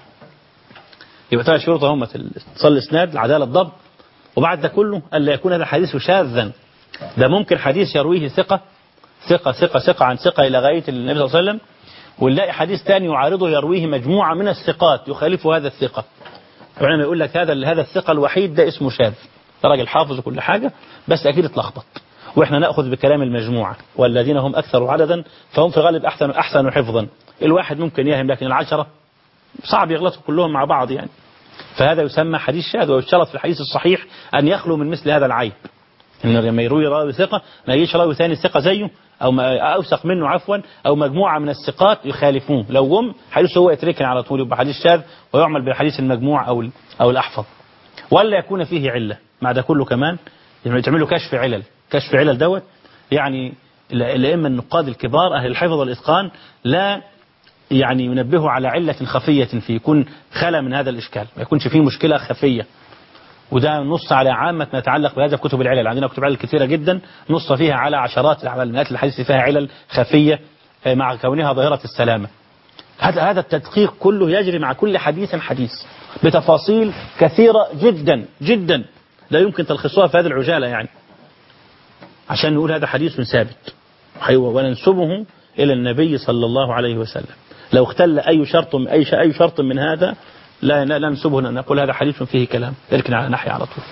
يبقى ثلاث شروط هم اتصال الاسناد العداله الضبط وبعد ده كله الا يكون هذا الحديث شاذا ده ممكن حديث يرويه ثقه ثقه ثقه ثقه عن ثقه الى غايه النبي صلى الله عليه وسلم ونلاقي حديث ثاني يعارضه يرويه مجموعه من الثقات يخالف هذا الثقه العلماء يقول لك هذا هذا الثقه الوحيد ده اسمه شاذ ده راجل حافظ وكل حاجه بس اكيد اتلخبط واحنا ناخذ بكلام المجموعه والذين هم اكثر عددا فهم في غالب احسن احسن حفظا الواحد ممكن يهم لكن العشره صعب يغلطوا كلهم مع بعض يعني فهذا يسمى حديث شاذ ويشترط في الحديث الصحيح أن يخلو من مثل هذا العيب إن لما يروي راوي ثقة ما يجيش راوي ثاني ثقة زيه أو ما أوثق منه عفوا أو مجموعة من الثقات يخالفون لو جم حديث هو يتركن على طول يبقى حديث شاذ ويعمل بحديث المجموع أو أو الأحفظ ولا يكون فيه علة مع ده كله كمان تعملوا كشف علل كشف علل دوت يعني الأئمة النقاد الكبار أهل الحفظ والإتقان لا يعني ينبهوا على علة خفية فيه يكون خلى من هذا الإشكال ما يكونش فيه مشكلة خفية وده نص على عامة ما يتعلق بهذا كتب العلل عندنا كتب علل كثيرة جدا نص فيها على عشرات على المئات الحديث فيها علل خفية مع كونها ظاهرة السلامة هذا هذا التدقيق كله يجري مع كل حديث حديث بتفاصيل كثيرة جدا جدا لا يمكن تلخيصها في هذه العجالة يعني عشان نقول هذا حديث ثابت وننسبه إلى النبي صلى الله عليه وسلم لو اختل أي شرط أي أي شرط من هذا لا لا ننسبه أن نقول هذا حديث فيه كلام اركن على ناحية على طول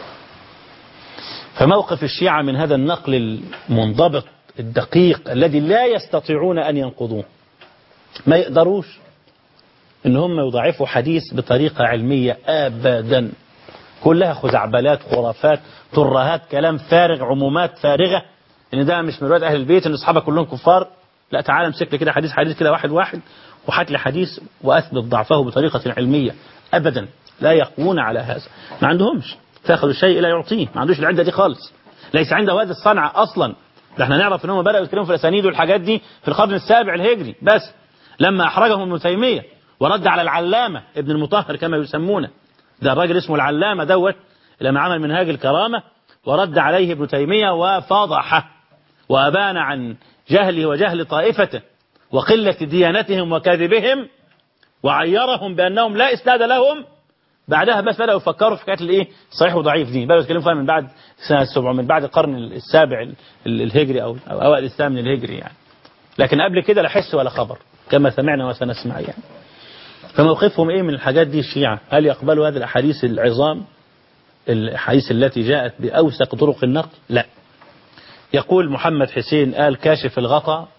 فموقف الشيعة من هذا النقل المنضبط الدقيق الذي لا يستطيعون أن ينقضوه ما يقدروش ان هم يضعفوا حديث بطريقة علمية أبدا كلها خزعبلات خرافات ترهات كلام فارغ عمومات فارغة ان ده مش من رواية أهل البيت ان أصحابك كلهم كفار لا تعالى امسك لي كده حديث حديث كده واحد واحد وحات لي حديث وأثبت ضعفه بطريقة علمية أبدا لا يقوون على هذا ما عندهمش تاخذ الشيء لا يعطيه ما عندوش العدة دي خالص ليس عنده هذه الصنعة أصلا ده احنا نعرف ان هم بدأوا يتكلموا في الأسانيد والحاجات دي في القرن السابع الهجري بس لما أحرجهم ابن تيمية ورد على العلامة ابن المطهر كما يسمونه ده الراجل اسمه العلامة دوت لما عمل منهاج الكرامة ورد عليه ابن تيمية وفضحه وأبان عن جهله وجهل طائفته وقلة ديانتهم وكذبهم وعيرهم بأنهم لا إسناد لهم بعدها بس بدأوا يفكروا في حكاية الإيه صحيح وضعيف دي بدأوا يتكلموا فيها من بعد سنة السبع من بعد القرن السابع الهجري أو أو أوائل الثامن الهجري يعني لكن قبل كده لا حس ولا خبر كما سمعنا وسنسمع يعني فموقفهم إيه من الحاجات دي الشيعة هل يقبلوا هذه الأحاديث العظام الأحاديث التي جاءت بأوثق طرق النقل لا يقول محمد حسين آل كاشف الغطاء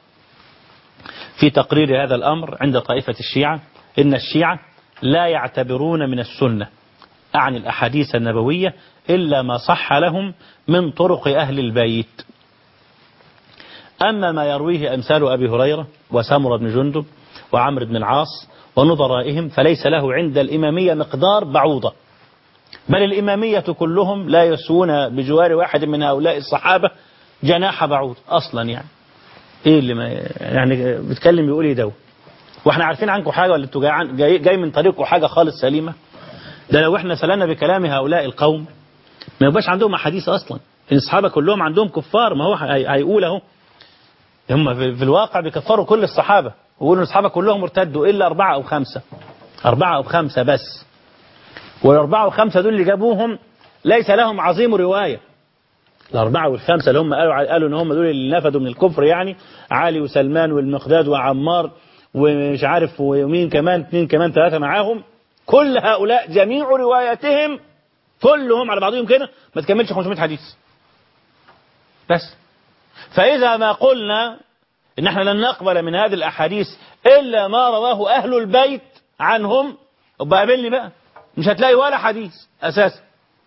في تقرير هذا الأمر عند طائفة الشيعة إن الشيعة لا يعتبرون من السنة أعني الأحاديث النبوية إلا ما صح لهم من طرق أهل البيت أما ما يرويه أمثال أبي هريرة وسامر بن جندب وعمرو بن العاص ونظرائهم فليس له عند الإمامية مقدار بعوضة بل الإمامية كلهم لا يسوون بجوار واحد من هؤلاء الصحابة جناح بعوض أصلا يعني ايه اللي ما يعني بيتكلم بيقول ايه ده واحنا عارفين عنكم حاجه ولا انتوا جاي, جاي, جاي من طريقكم حاجه خالص سليمه ده لو احنا سلمنا بكلام هؤلاء القوم ما يبقاش عندهم احاديث اصلا ان الصحابه كلهم عندهم كفار ما هو هيقول اهو هم في الواقع بيكفروا كل الصحابه ويقولوا الصحابه كلهم ارتدوا الا اربعه او خمسه اربعه او خمسه بس والاربعه وخمسه دول اللي جابوهم ليس لهم عظيم روايه الأربعة والخمسة اللي هم قالوا قالوا إن هم دول اللي نفدوا من الكفر يعني علي وسلمان والمقداد وعمار ومش عارف ومين كمان اثنين كمان ثلاثة معاهم كل هؤلاء جميع رواياتهم كلهم على بعضهم كده ما تكملش 500 حديث بس فإذا ما قلنا إن احنا لن نقبل من هذه الأحاديث إلا ما رواه أهل البيت عنهم يبقى قابلني بقى مش هتلاقي ولا حديث أساسا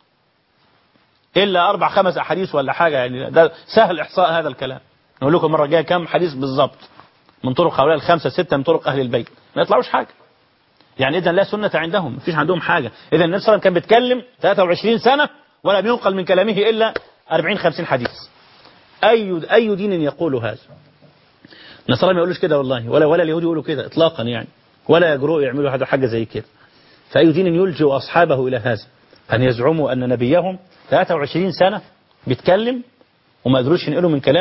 إلا أربع خمس أحاديث ولا حاجة يعني ده سهل إحصاء هذا الكلام نقول لكم مرة جاية كم حديث بالضبط من طرق هؤلاء الخمسة ستة من طرق أهل البيت ما يطلعوش حاجة يعني إذا لا سنة عندهم ما فيش عندهم حاجة إذا النبي صلى الله عليه وسلم كان بيتكلم 23 سنة ولا بينقل من كلامه إلا 40 50 حديث أي أي دين يقول هذا النصارى ما يقولوش كده والله ولا ولا اليهود يقولوا كده إطلاقا يعني ولا يجرؤوا يعملوا هذا حاجة زي كده فأي دين يلجئ أصحابه إلى هذا أن يزعموا أن نبيهم 23 سنة بيتكلم وما قدروش ينقلوا من كلامه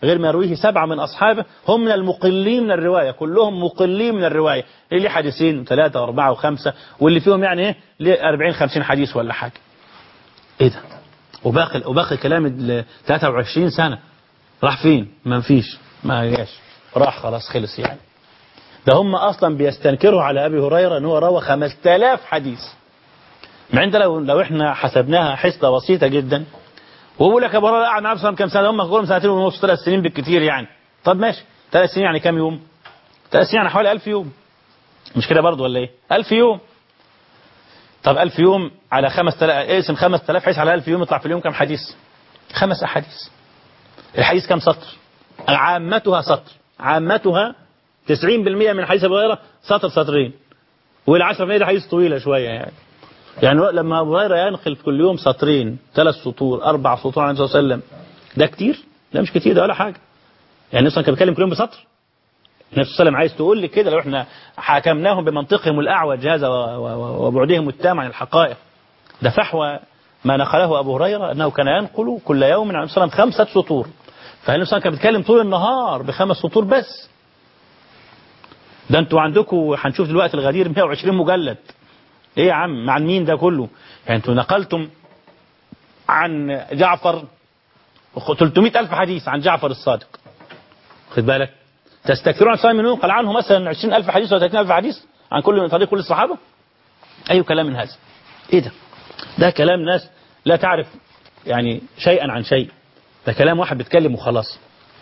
غير ما يرويه سبعة من أصحابه هم من المقلين من الرواية كلهم مقلين من الرواية اللي حديثين وثلاثة وأربعة وخمسة واللي فيهم يعني إيه ليه 40 50 حديث ولا حاجة إيه ده وباقي وباقي كلام ال 23 سنة راح فين ما فيش ما جاش راح خلاص خلص يعني ده هم أصلا بيستنكروا على أبي هريرة أنه روى 5000 حديث مع عند لو لو احنا حسبناها حسبة بسيطة جدا وهو لك ابو هريره قعد معاه في كام سنه هم كلهم سنتين ونص ثلاث سنين بالكثير يعني طب ماشي ثلاث سنين يعني كام يوم ثلاث سنين يعني حوالي 1000 يوم مش كده برضه ولا ايه 1000 يوم طب 1000 يوم على 5000 اقسم 5000 حديث على 1000 يوم يطلع في اليوم كام حديث خمس احاديث الحديث كام سطر عامتها سطر عامتها 90% من حديث ابو هريره سطر سطرين وال10% دي حديث طويله شويه يعني يعني لما ابو هريره ينقل في كل يوم سطرين ثلاث سطور اربع سطور عن النبي صلى الله عليه وسلم ده كتير لا مش كتير ده ولا حاجه يعني اصلا كان بيتكلم كل يوم بسطر النبي صلى الله عليه وسلم عايز تقول لي كده لو احنا حكمناهم بمنطقهم الاعوج هذا وبعدهم التام عن الحقائق ده فحوى ما نقله ابو هريره انه كان ينقل كل يوم عن النبي صلى الله عليه وسلم خمسه سطور فالنبي صلى الله عليه وسلم كان بيتكلم طول النهار بخمس سطور بس ده انتوا عندكم هنشوف دلوقتي الغدير 120 مجلد ايه يا عم عن مين ده كله يعني انتوا نقلتم عن جعفر 300 ألف حديث عن جعفر الصادق خد بالك تستكثرون عن سامي منهم قال عنه مثلا 20 ألف حديث ولا 30 ألف حديث عن كل من طريق كل الصحابة أي كلام من هذا إيه ده ده كلام ناس لا تعرف يعني شيئا عن شيء ده كلام واحد بيتكلم وخلاص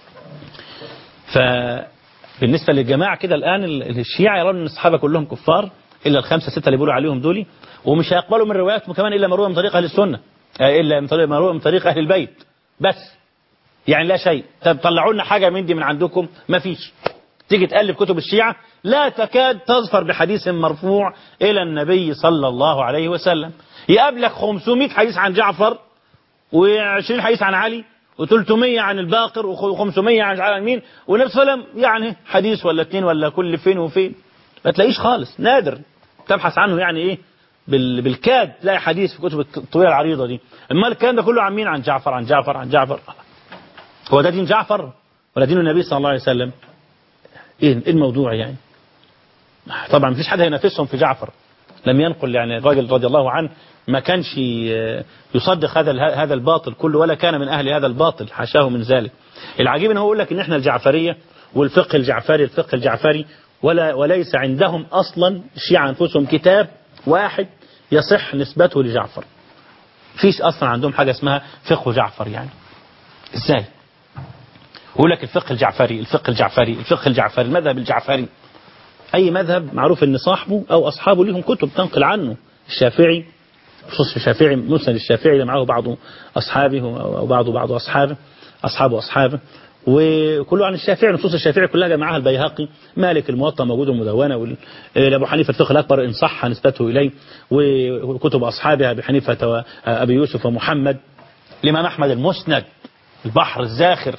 فبالنسبة للجماعة كده الآن الشيعة يرون أن الصحابة كلهم كفار إلا الخمسة ستة اللي بيقولوا عليهم دولي ومش هيقبلوا من رواياتهم كمان إلا مروة من طريق أهل السنة إلا من طريق مروة من طريق أهل البيت بس يعني لا شيء طب طلعوا لنا حاجة من دي من عندكم ما فيش تيجي تقلب كتب الشيعة لا تكاد تظفر بحديث مرفوع إلى النبي صلى الله عليه وسلم يقابلك 500 حديث عن جعفر و20 حديث عن علي و300 عن الباقر و500 عن على مين والنبي صلى الله عليه وسلم يعني حديث ولا اثنين ولا كل فين وفين ما تلاقيش خالص نادر تبحث عنه يعني ايه بال... بالكاد تلاقي حديث في كتب الطويله العريضه دي اما الكلام ده كله عن مين عن جعفر عن جعفر عن جعفر هو ده دين جعفر ولا دين النبي صلى الله عليه وسلم ايه ايه الموضوع يعني طبعا مفيش حد هينافسهم في جعفر لم ينقل يعني الراجل رضي الله عنه ما كانش يصدق هذا هذا الباطل كله ولا كان من اهل هذا الباطل حاشاه من ذلك العجيب ان هو يقول لك ان احنا الجعفريه والفقه الجعفري الفقه الجعفري ولا وليس عندهم اصلا الشيعة انفسهم كتاب واحد يصح نسبته لجعفر فيش اصلا عندهم حاجه اسمها فقه جعفر يعني ازاي يقول لك الفقه الجعفري الفقه الجعفري الفقه الجعفري المذهب الجعفري اي مذهب معروف ان صاحبه او اصحابه لهم كتب تنقل عنه الشافعي خصوص الشافعي مسند الشافعي اللي معه بعض اصحابه او بعض بعض اصحابه اصحابه واصحابه وكله عن الشافعي نصوص الشافعي كلها جمعها البيهقي مالك الموطأ موجود مدونة لأبو حنيفة الفقه الأكبر إن صح نسبته إليه وكتب أصحابها أبي حنيفة وأبي يوسف ومحمد الإمام أحمد المسند البحر الزاخر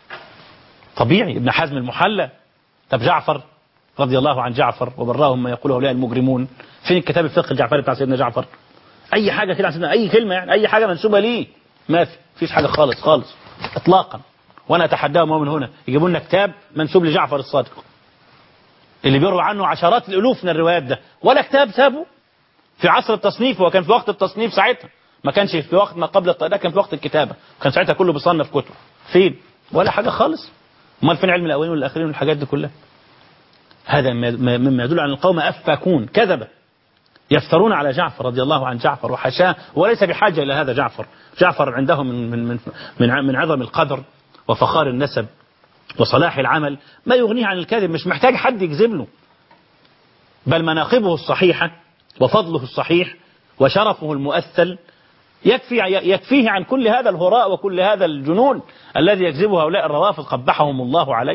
طبيعي ابن حزم المحلى طب جعفر رضي الله عن جعفر وبراهم ما يقوله هؤلاء المجرمون فين الكتاب الفقه الجعفري بتاع سيدنا جعفر أي حاجة كده عن سيدنا أي كلمة يعني أي حاجة منسوبة ليه ما في فيش حاجة خالص خالص إطلاقا وانا اتحداهم من هنا يجيبوا لنا كتاب منسوب لجعفر الصادق اللي بيروى عنه عشرات الالوف من الروايات ده ولا كتاب سابه في عصر التصنيف وكان في وقت التصنيف ساعتها ما كانش في وقت ما قبل ده كان في وقت الكتابه كان ساعتها كله بيصنف كتب فين ولا حاجه خالص امال فين علم الاولين والاخرين والحاجات دي كلها هذا مما يدل على القوم افاكون كذبه يفترون على جعفر رضي الله عن جعفر وحشاه وليس بحاجه الى هذا جعفر جعفر عنده من من من من, من عظم القدر وفخار النسب وصلاح العمل ما يغنيه عن الكذب مش محتاج حد يكذب له بل مناقبه الصحيحة وفضله الصحيح وشرفه المؤثل يكفي يكفيه عن كل هذا الهراء وكل هذا الجنون الذي يكذبه هؤلاء الروافض قبحهم الله عليه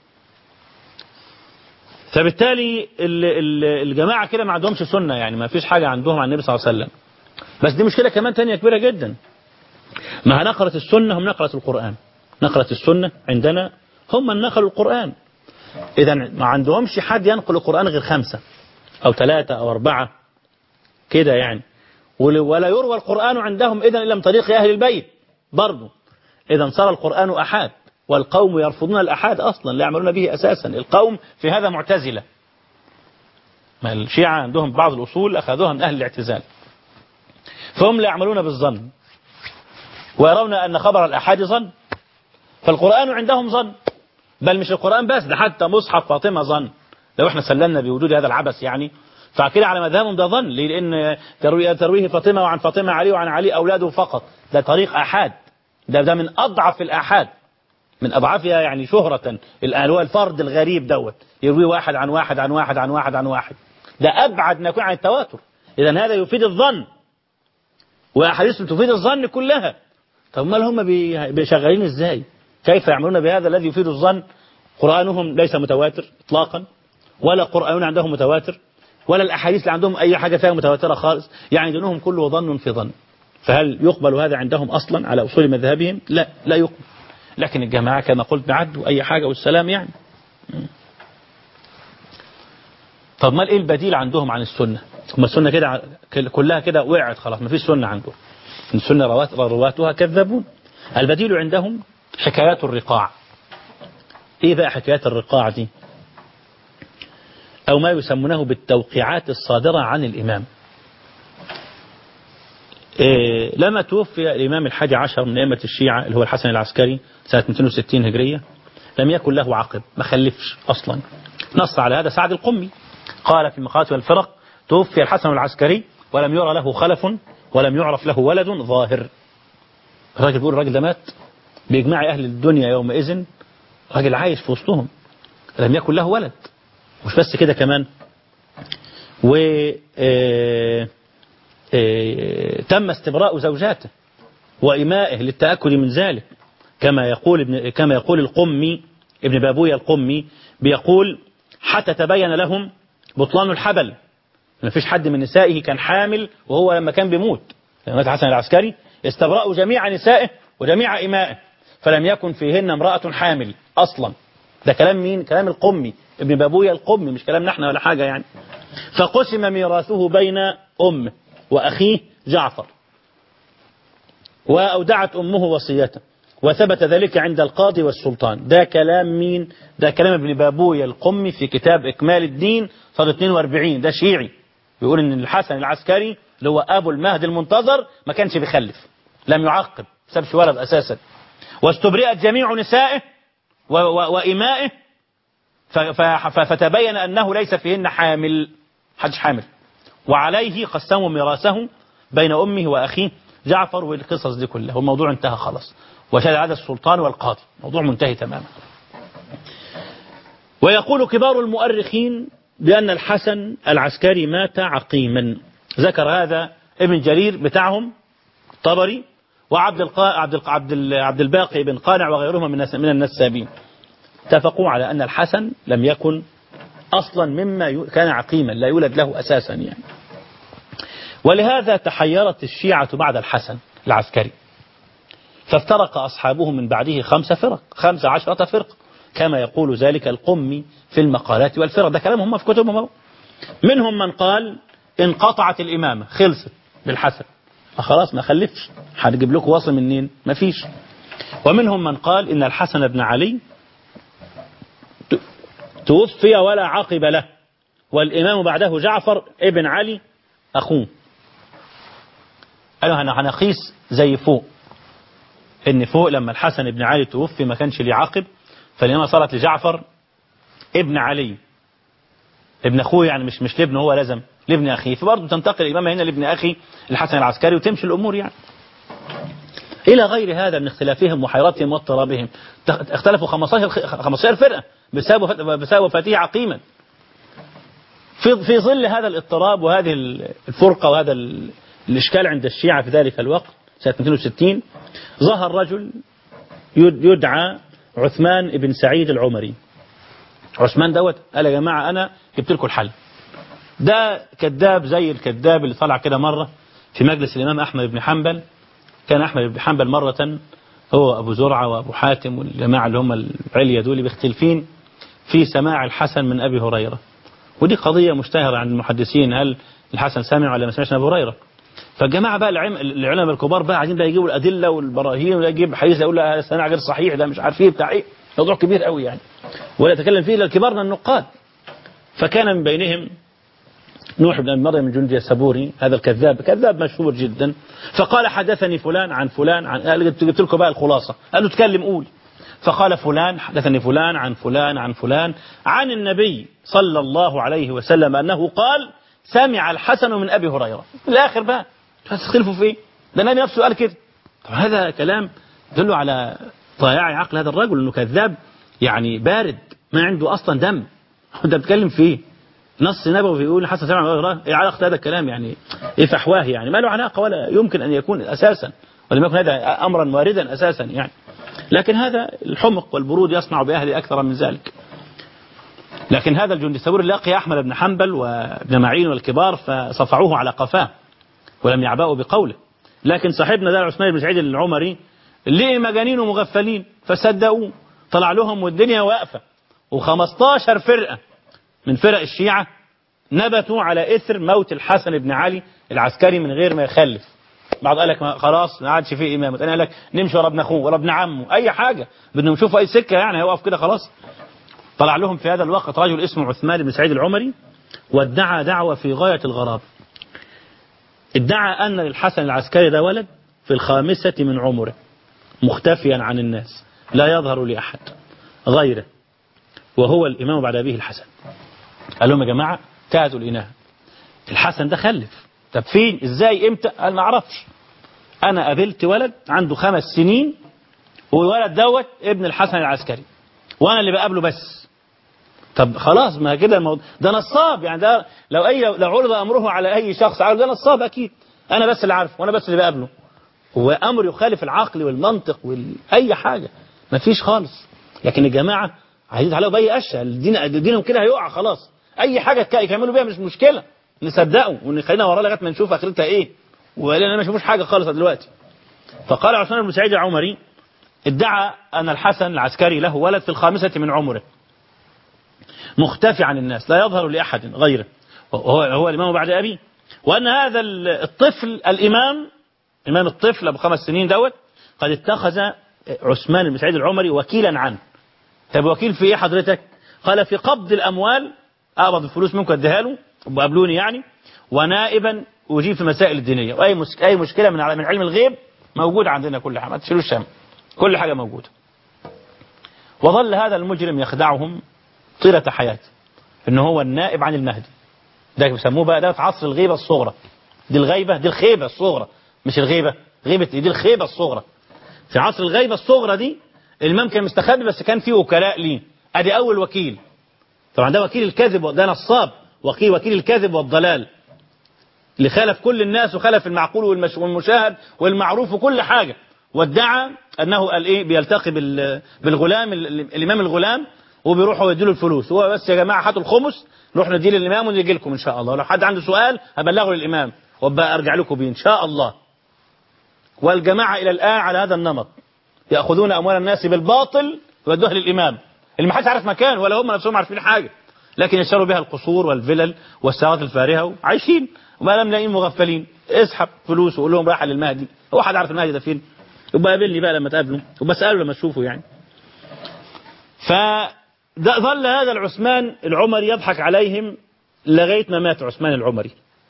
فبالتالي الجماعة كده ما عندهمش سنة يعني ما فيش حاجة عندهم عن النبي صلى الله عليه وسلم بس دي مشكلة كمان تانية كبيرة جدا ما نقرة السنة هم نقرة القرآن نقرة السنة عندنا هم من نقلوا القرآن إذا ما عندهمش حد ينقل القرآن غير خمسة أو ثلاثة أو أربعة كده يعني ولا يروى القرآن عندهم إذا إلا من طريق أهل البيت برضه إذا صار القرآن أحاد والقوم يرفضون الأحاد أصلا لا يعملون به أساسا القوم في هذا معتزلة ما الشيعة عندهم بعض الأصول أخذوها من أهل الاعتزال فهم لا يعملون بالظن ويرون أن خبر الأحاد ظن فالقرآن عندهم ظن بل مش القرآن بس ده حتى مصحف فاطمة ظن لو احنا سلمنا بوجود هذا العبث يعني فكده على مذهبهم ده ظن ليه؟ لأن تروي ترويه فاطمة وعن فاطمة علي وعن علي أولاده فقط ده طريق أحاد ده ده من أضعف الآحاد من أضعافها يعني شهرة الآن هو الفرد الغريب دوت يروي واحد عن واحد عن واحد عن واحد عن واحد ده أبعد ما يكون عن التواتر إذا هذا يفيد الظن وأحاديث تفيد الظن كلها طب ما هم بي- شغالين إزاي كيف يعملون بهذا الذي يفيد الظن قرآنهم ليس متواتر إطلاقا ولا قرآن عندهم متواتر ولا الأحاديث اللي عندهم أي حاجة فيها متواترة خالص يعني دينهم كله ظن في ظن فهل يقبل هذا عندهم أصلا على أصول مذهبهم لا لا يقبل لكن الجماعة كما قلت بعدوا أي حاجة والسلام يعني طب ما ايه البديل عندهم عن السنة هم السنة كده ع- كلها كده وقعت خلاص ما فيش سنة عندهم السنة روات- رواتها كذابون البديل عندهم حكايات الرقاع ايه بقى حكايات الرقاع دي او ما يسمونه بالتوقيعات الصادرة عن الامام إيه لما توفي الامام الحادي عشر من ائمة الشيعة اللي هو الحسن العسكري سنة 260 هجرية لم يكن له عقب ما خلفش اصلا نص على هذا سعد القمي قال في المقالات والفرق توفي الحسن العسكري ولم يرى له خلف ولم يعرف له ولد ظاهر الراجل بيقول الراجل ده مات بإجماع أهل الدنيا يومئذ راجل عايش في وسطهم لم يكن له ولد مش بس كده كمان و آه، آه، تم استبراء زوجاته وإمائه للتأكد من ذلك كما يقول ابن كما يقول القمي ابن بابوية القمي بيقول حتى تبين لهم بطلان الحبل ما فيش حد من نسائه كان حامل وهو لما كان بيموت لما مات حسن العسكري استبرأوا جميع نسائه وجميع إمائه فلم يكن فيهن امرأة حامل أصلا ده كلام مين كلام القمي ابن بابوية القمي مش كلامنا احنا ولا حاجة يعني فقسم ميراثه بين أمه وأخيه جعفر وأودعت أمه وصيته وثبت ذلك عند القاضي والسلطان ده كلام مين ده كلام ابن بابوية القمي في كتاب إكمال الدين صد 42 ده شيعي بيقول ان الحسن العسكري اللي هو أبو المهد المنتظر ما كانش بيخلف لم يعقب سابش ولد أساسا واستبرئت جميع نسائه و- و- وإمائه ف- ف- ف- فتبين أنه ليس فيهن حامل حدش حامل وعليه قسموا ميراثه بين أمه وأخيه جعفر والقصص دي كلها والموضوع انتهى خلاص وشهد هذا السلطان والقاضي موضوع منتهي تماما ويقول كبار المؤرخين بأن الحسن العسكري مات عقيما ذكر هذا ابن جرير بتاعهم طبري وعبد القا... عبد الق... عبد ال... عبد الباقي بن قانع وغيرهم من الناس من النسابين اتفقوا على أن الحسن لم يكن أصلا مما ي... كان عقيما لا يولد له أساسا يعني ولهذا تحيرت الشيعة بعد الحسن العسكري فافترق أصحابه من بعده خمس فرق خمس عشرة فرق كما يقول ذلك القمي في المقالات والفرق ده كلام هم في كتبهم أهو. منهم من قال انقطعت الإمامة خلصت بالحسن خلاص ما خلفش هنجيب لكم وصل منين ما فيش ومنهم من قال إن الحسن بن علي ت- توفي ولا عقب له والإمام بعده جعفر ابن علي أخوه قالوا هن- هنقيس زي فوق ان فوق لما الحسن بن علي توفي ما كانش ليه عقب فالإمامة صارت لجعفر ابن علي ابن أخوه يعني مش مش لابنه هو لازم لابن أخيه فبرضه تنتقل الإمامة هنا لابن أخي الحسن العسكري وتمشي الأمور يعني إلى غير هذا من اختلافهم وحيرتهم واضطرابهم تخ- اختلفوا 15 خ- 15 فرقة بسبب وفاة- بسبب وفاته عقيما في في ظل هذا الاضطراب وهذه الفرقة وهذا ال- الإشكال عند الشيعة في ذلك الوقت سنة 260 ظهر رجل يد- يدعى عثمان بن سعيد العمري عثمان دوت قال يا جماعة أنا جبت لكم الحل ده كذاب زي الكذاب اللي طلع كده مرة في مجلس الإمام أحمد بن حنبل كان أحمد بن حنبل مرة هو أبو زرعة وأبو حاتم والجماعة اللي هم العليا دول بيختلفين في سماع الحسن من أبي هريرة ودي قضية مشتهرة عند المحدثين هل الحسن سمع ولا ما سمعش من أبي هريرة فالجماعه بقى العلم العلماء الكبار بقى عايزين بقى يجيبوا الادله والبراهين ولا يجيب حديث يقول لا السماع غير صحيح ده مش عارف ايه بتاع ايه موضوع كبير قوي يعني ولا يتكلم فيه الا الكبار من النقاد فكان من بينهم نوح بن مريم الجندي السبوري هذا الكذاب كذاب مشهور جدا فقال حدثني فلان عن فلان عن قال جبت لكم بقى الخلاصه قال له اتكلم قول فقال فلان حدثني فلان عن فلان عن فلان عن النبي صلى الله عليه وسلم انه قال سمع الحسن من ابي هريره في الاخر بقى تختلفوا في ايه؟ ده النبي نفسه قال كده طب هذا كلام يدل على ضياع عقل هذا الرجل انه كذاب يعني بارد ما عنده اصلا دم انت بتتكلم في ايه؟ نص نبوي بيقول حسن سمع من ابي هريره ايه علاقه هذا الكلام يعني ايه فحواه يعني ما له علاقه ولا يمكن ان يكون اساسا ولم يكن هذا امرا واردا اساسا يعني لكن هذا الحمق والبرود يصنع باهله اكثر من ذلك لكن هذا الجندي الثوري لقي احمد بن حنبل وابن معين والكبار فصفعوه على قفاه ولم يعبأوا بقوله لكن صاحبنا ده عثمان بن سعيد العمري ليه مجانين ومغفلين فصدقوه طلع لهم والدنيا واقفه و15 فرقه من فرق الشيعه نبتوا على اثر موت الحسن بن علي العسكري من غير ما يخلف بعض قال لك ما خلاص ما عادش فيه امام انا قال لك نمشي ورا ابن اخوه ورا ابن عمه اي حاجه بدنا نشوف اي سكه يعني هيوقف كده خلاص طلع لهم في هذا الوقت رجل اسمه عثمان بن سعيد العمري وادعى دعوه في غايه الغرابه ادعى أن للحسن العسكري ده ولد في الخامسة من عمره مختفيا عن الناس لا يظهر لأحد غيره وهو الإمام بعد أبيه الحسن قال لهم يا جماعة تعزوا الإناء الحسن ده خلف طب فين ازاي امتى قال ما اعرفش انا قابلت ولد عنده خمس سنين والولد دوت ابن الحسن العسكري وانا اللي بقابله بس طب خلاص ما كده الموضوع ده نصاب يعني ده لو اي لو عرض امره على اي شخص عارف ده نصاب اكيد انا بس اللي عارفه وانا بس اللي بقابله هو امر يخالف العقل والمنطق واي حاجه ما فيش خالص لكن الجماعه عايزين يتعلقوا باي اشياء الدين دينهم كده هيقع خلاص اي حاجه يكملوا بيها مش مشكله نصدقه ونخلينا وراه لغايه ما نشوف اخرتها ايه ولنا ما شافوش حاجه خالص دلوقتي فقال عثمان بن سعيد العمري ادعى ان الحسن العسكري له ولد في الخامسه من عمره مختفي عن الناس لا يظهر لأحد غيره هو, هو الإمام بعد أبيه وأن هذا الطفل الإمام إمام الطفل أبو خمس سنين دوت قد اتخذ عثمان بن سعيد العمري وكيلا عنه طب وكيل في إيه حضرتك قال في قبض الأموال أقبض الفلوس ممكن أديها له وقابلوني يعني ونائبا أجيب في مسائل الدينية وأي مس- أي مشكلة من من علم الغيب موجود عندنا كل حاجة ما تشيلوش هم كل حاجة موجودة وظل هذا المجرم يخدعهم طيلة حياته ان هو النائب عن المهدي ده بيسموه بقى ده في عصر الغيبة الصغرى دي الغيبة دي الخيبة الصغرى مش الغيبة غيبة إيه؟ دي الخيبة الصغرى في عصر الغيبة الصغرى دي الإمام كان مستخبي بس كان فيه وكلاء ليه ادي أول وكيل طبعا ده وكيل الكذب ده نصاب وكيل وكيل الكذب والضلال اللي خالف كل الناس وخالف المعقول والمش- والمشاهد والمعروف وكل حاجة وادعى أنه قال إيه بيلتقي بال- بالغلام ال- الإمام الغلام وبيروحوا يديله الفلوس هو بس يا جماعة هاتوا الخمس نروح نديه للإمام ونجي لكم إن شاء الله لو حد عنده سؤال هبلغه للإمام وابقى أرجع لكم بيه إن شاء الله والجماعة إلى الآن على هذا النمط يأخذون أموال الناس بالباطل ويودوها للإمام اللي ما حدش عارف مكان ولا هم نفسهم عارفين حاجة لكن يشتروا بها القصور والفلل والسيارات الفارهة وعايشين وما لم لاقيين مغفلين اسحب فلوس وقول لهم رايحة للمهدي هو حد عارف المهدي ده فين يبقى قابلني بقى لما تقابله وبسأله لما تشوفه يعني فظل هذا العثمان العمري يضحك عليهم لغاية ما مات عثمان العمري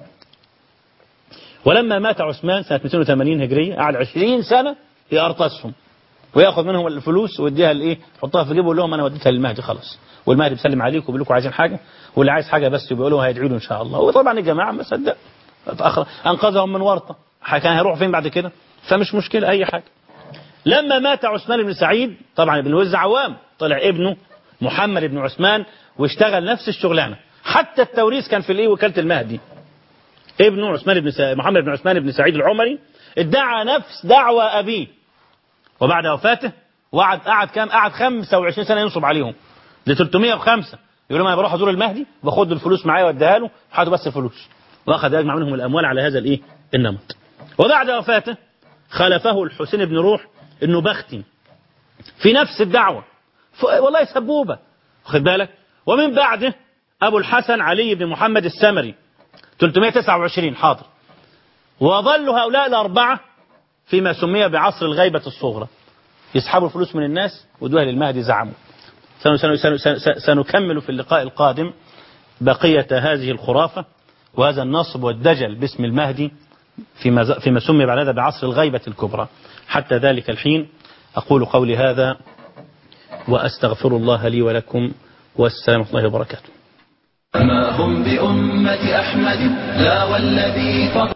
ولما مات عثمان سنة 280 هجرية قعد 20 سنة يقرطسهم وياخذ منهم الفلوس ويديها لايه يحطها في جيبه ويقول لهم انا وديتها للمهدي خلاص والمهدي بيسلم عليكم وبيقول لكم عايزين حاجه واللي عايز حاجه بس بيقول له هيدعوا له ان شاء الله وطبعا الجماعه ما صدق اتأخر انقذهم من ورطه كان هيروح فين بعد كده فمش مشكله اي حاجه لما مات عثمان بن سعيد طبعا ابن وز عوام طلع ابنه محمد بن عثمان واشتغل نفس الشغلانه حتى التوريث كان في الايه وكاله المهدي ابنه عثمان بن سع... محمد بن عثمان بن سعيد العمري ادعى نفس دعوى ابيه وبعد وفاته وقعد قعد كام قعد 25 سنه ينصب عليهم ل 305 يقول لهم انا بروح ازور المهدي باخد الفلوس معايا واديها له هاتوا بس الفلوس واخذ يجمع منهم الاموال على هذا الايه النمط وبعد وفاته خلفه الحسين بن روح انه بختي في نفس الدعوه ف... والله سبوبه واخد بالك ومن بعده ابو الحسن علي بن محمد السمري 329 حاضر وظل هؤلاء الأربعة فيما سمي بعصر الغيبة الصغرى يسحبوا الفلوس من الناس ودوها للمهدي زعموا سن- سن- سن- سن- سنكمل في اللقاء القادم بقية هذه الخرافة وهذا النصب والدجل باسم المهدي فيما, ز- فيما سمي بعد هذا بعصر الغيبة الكبرى حتى ذلك الحين أقول قولي هذا وأستغفر الله لي ولكم والسلام ورحمة الله وبركاته ما هم بأمة أحمد لا والذي فضل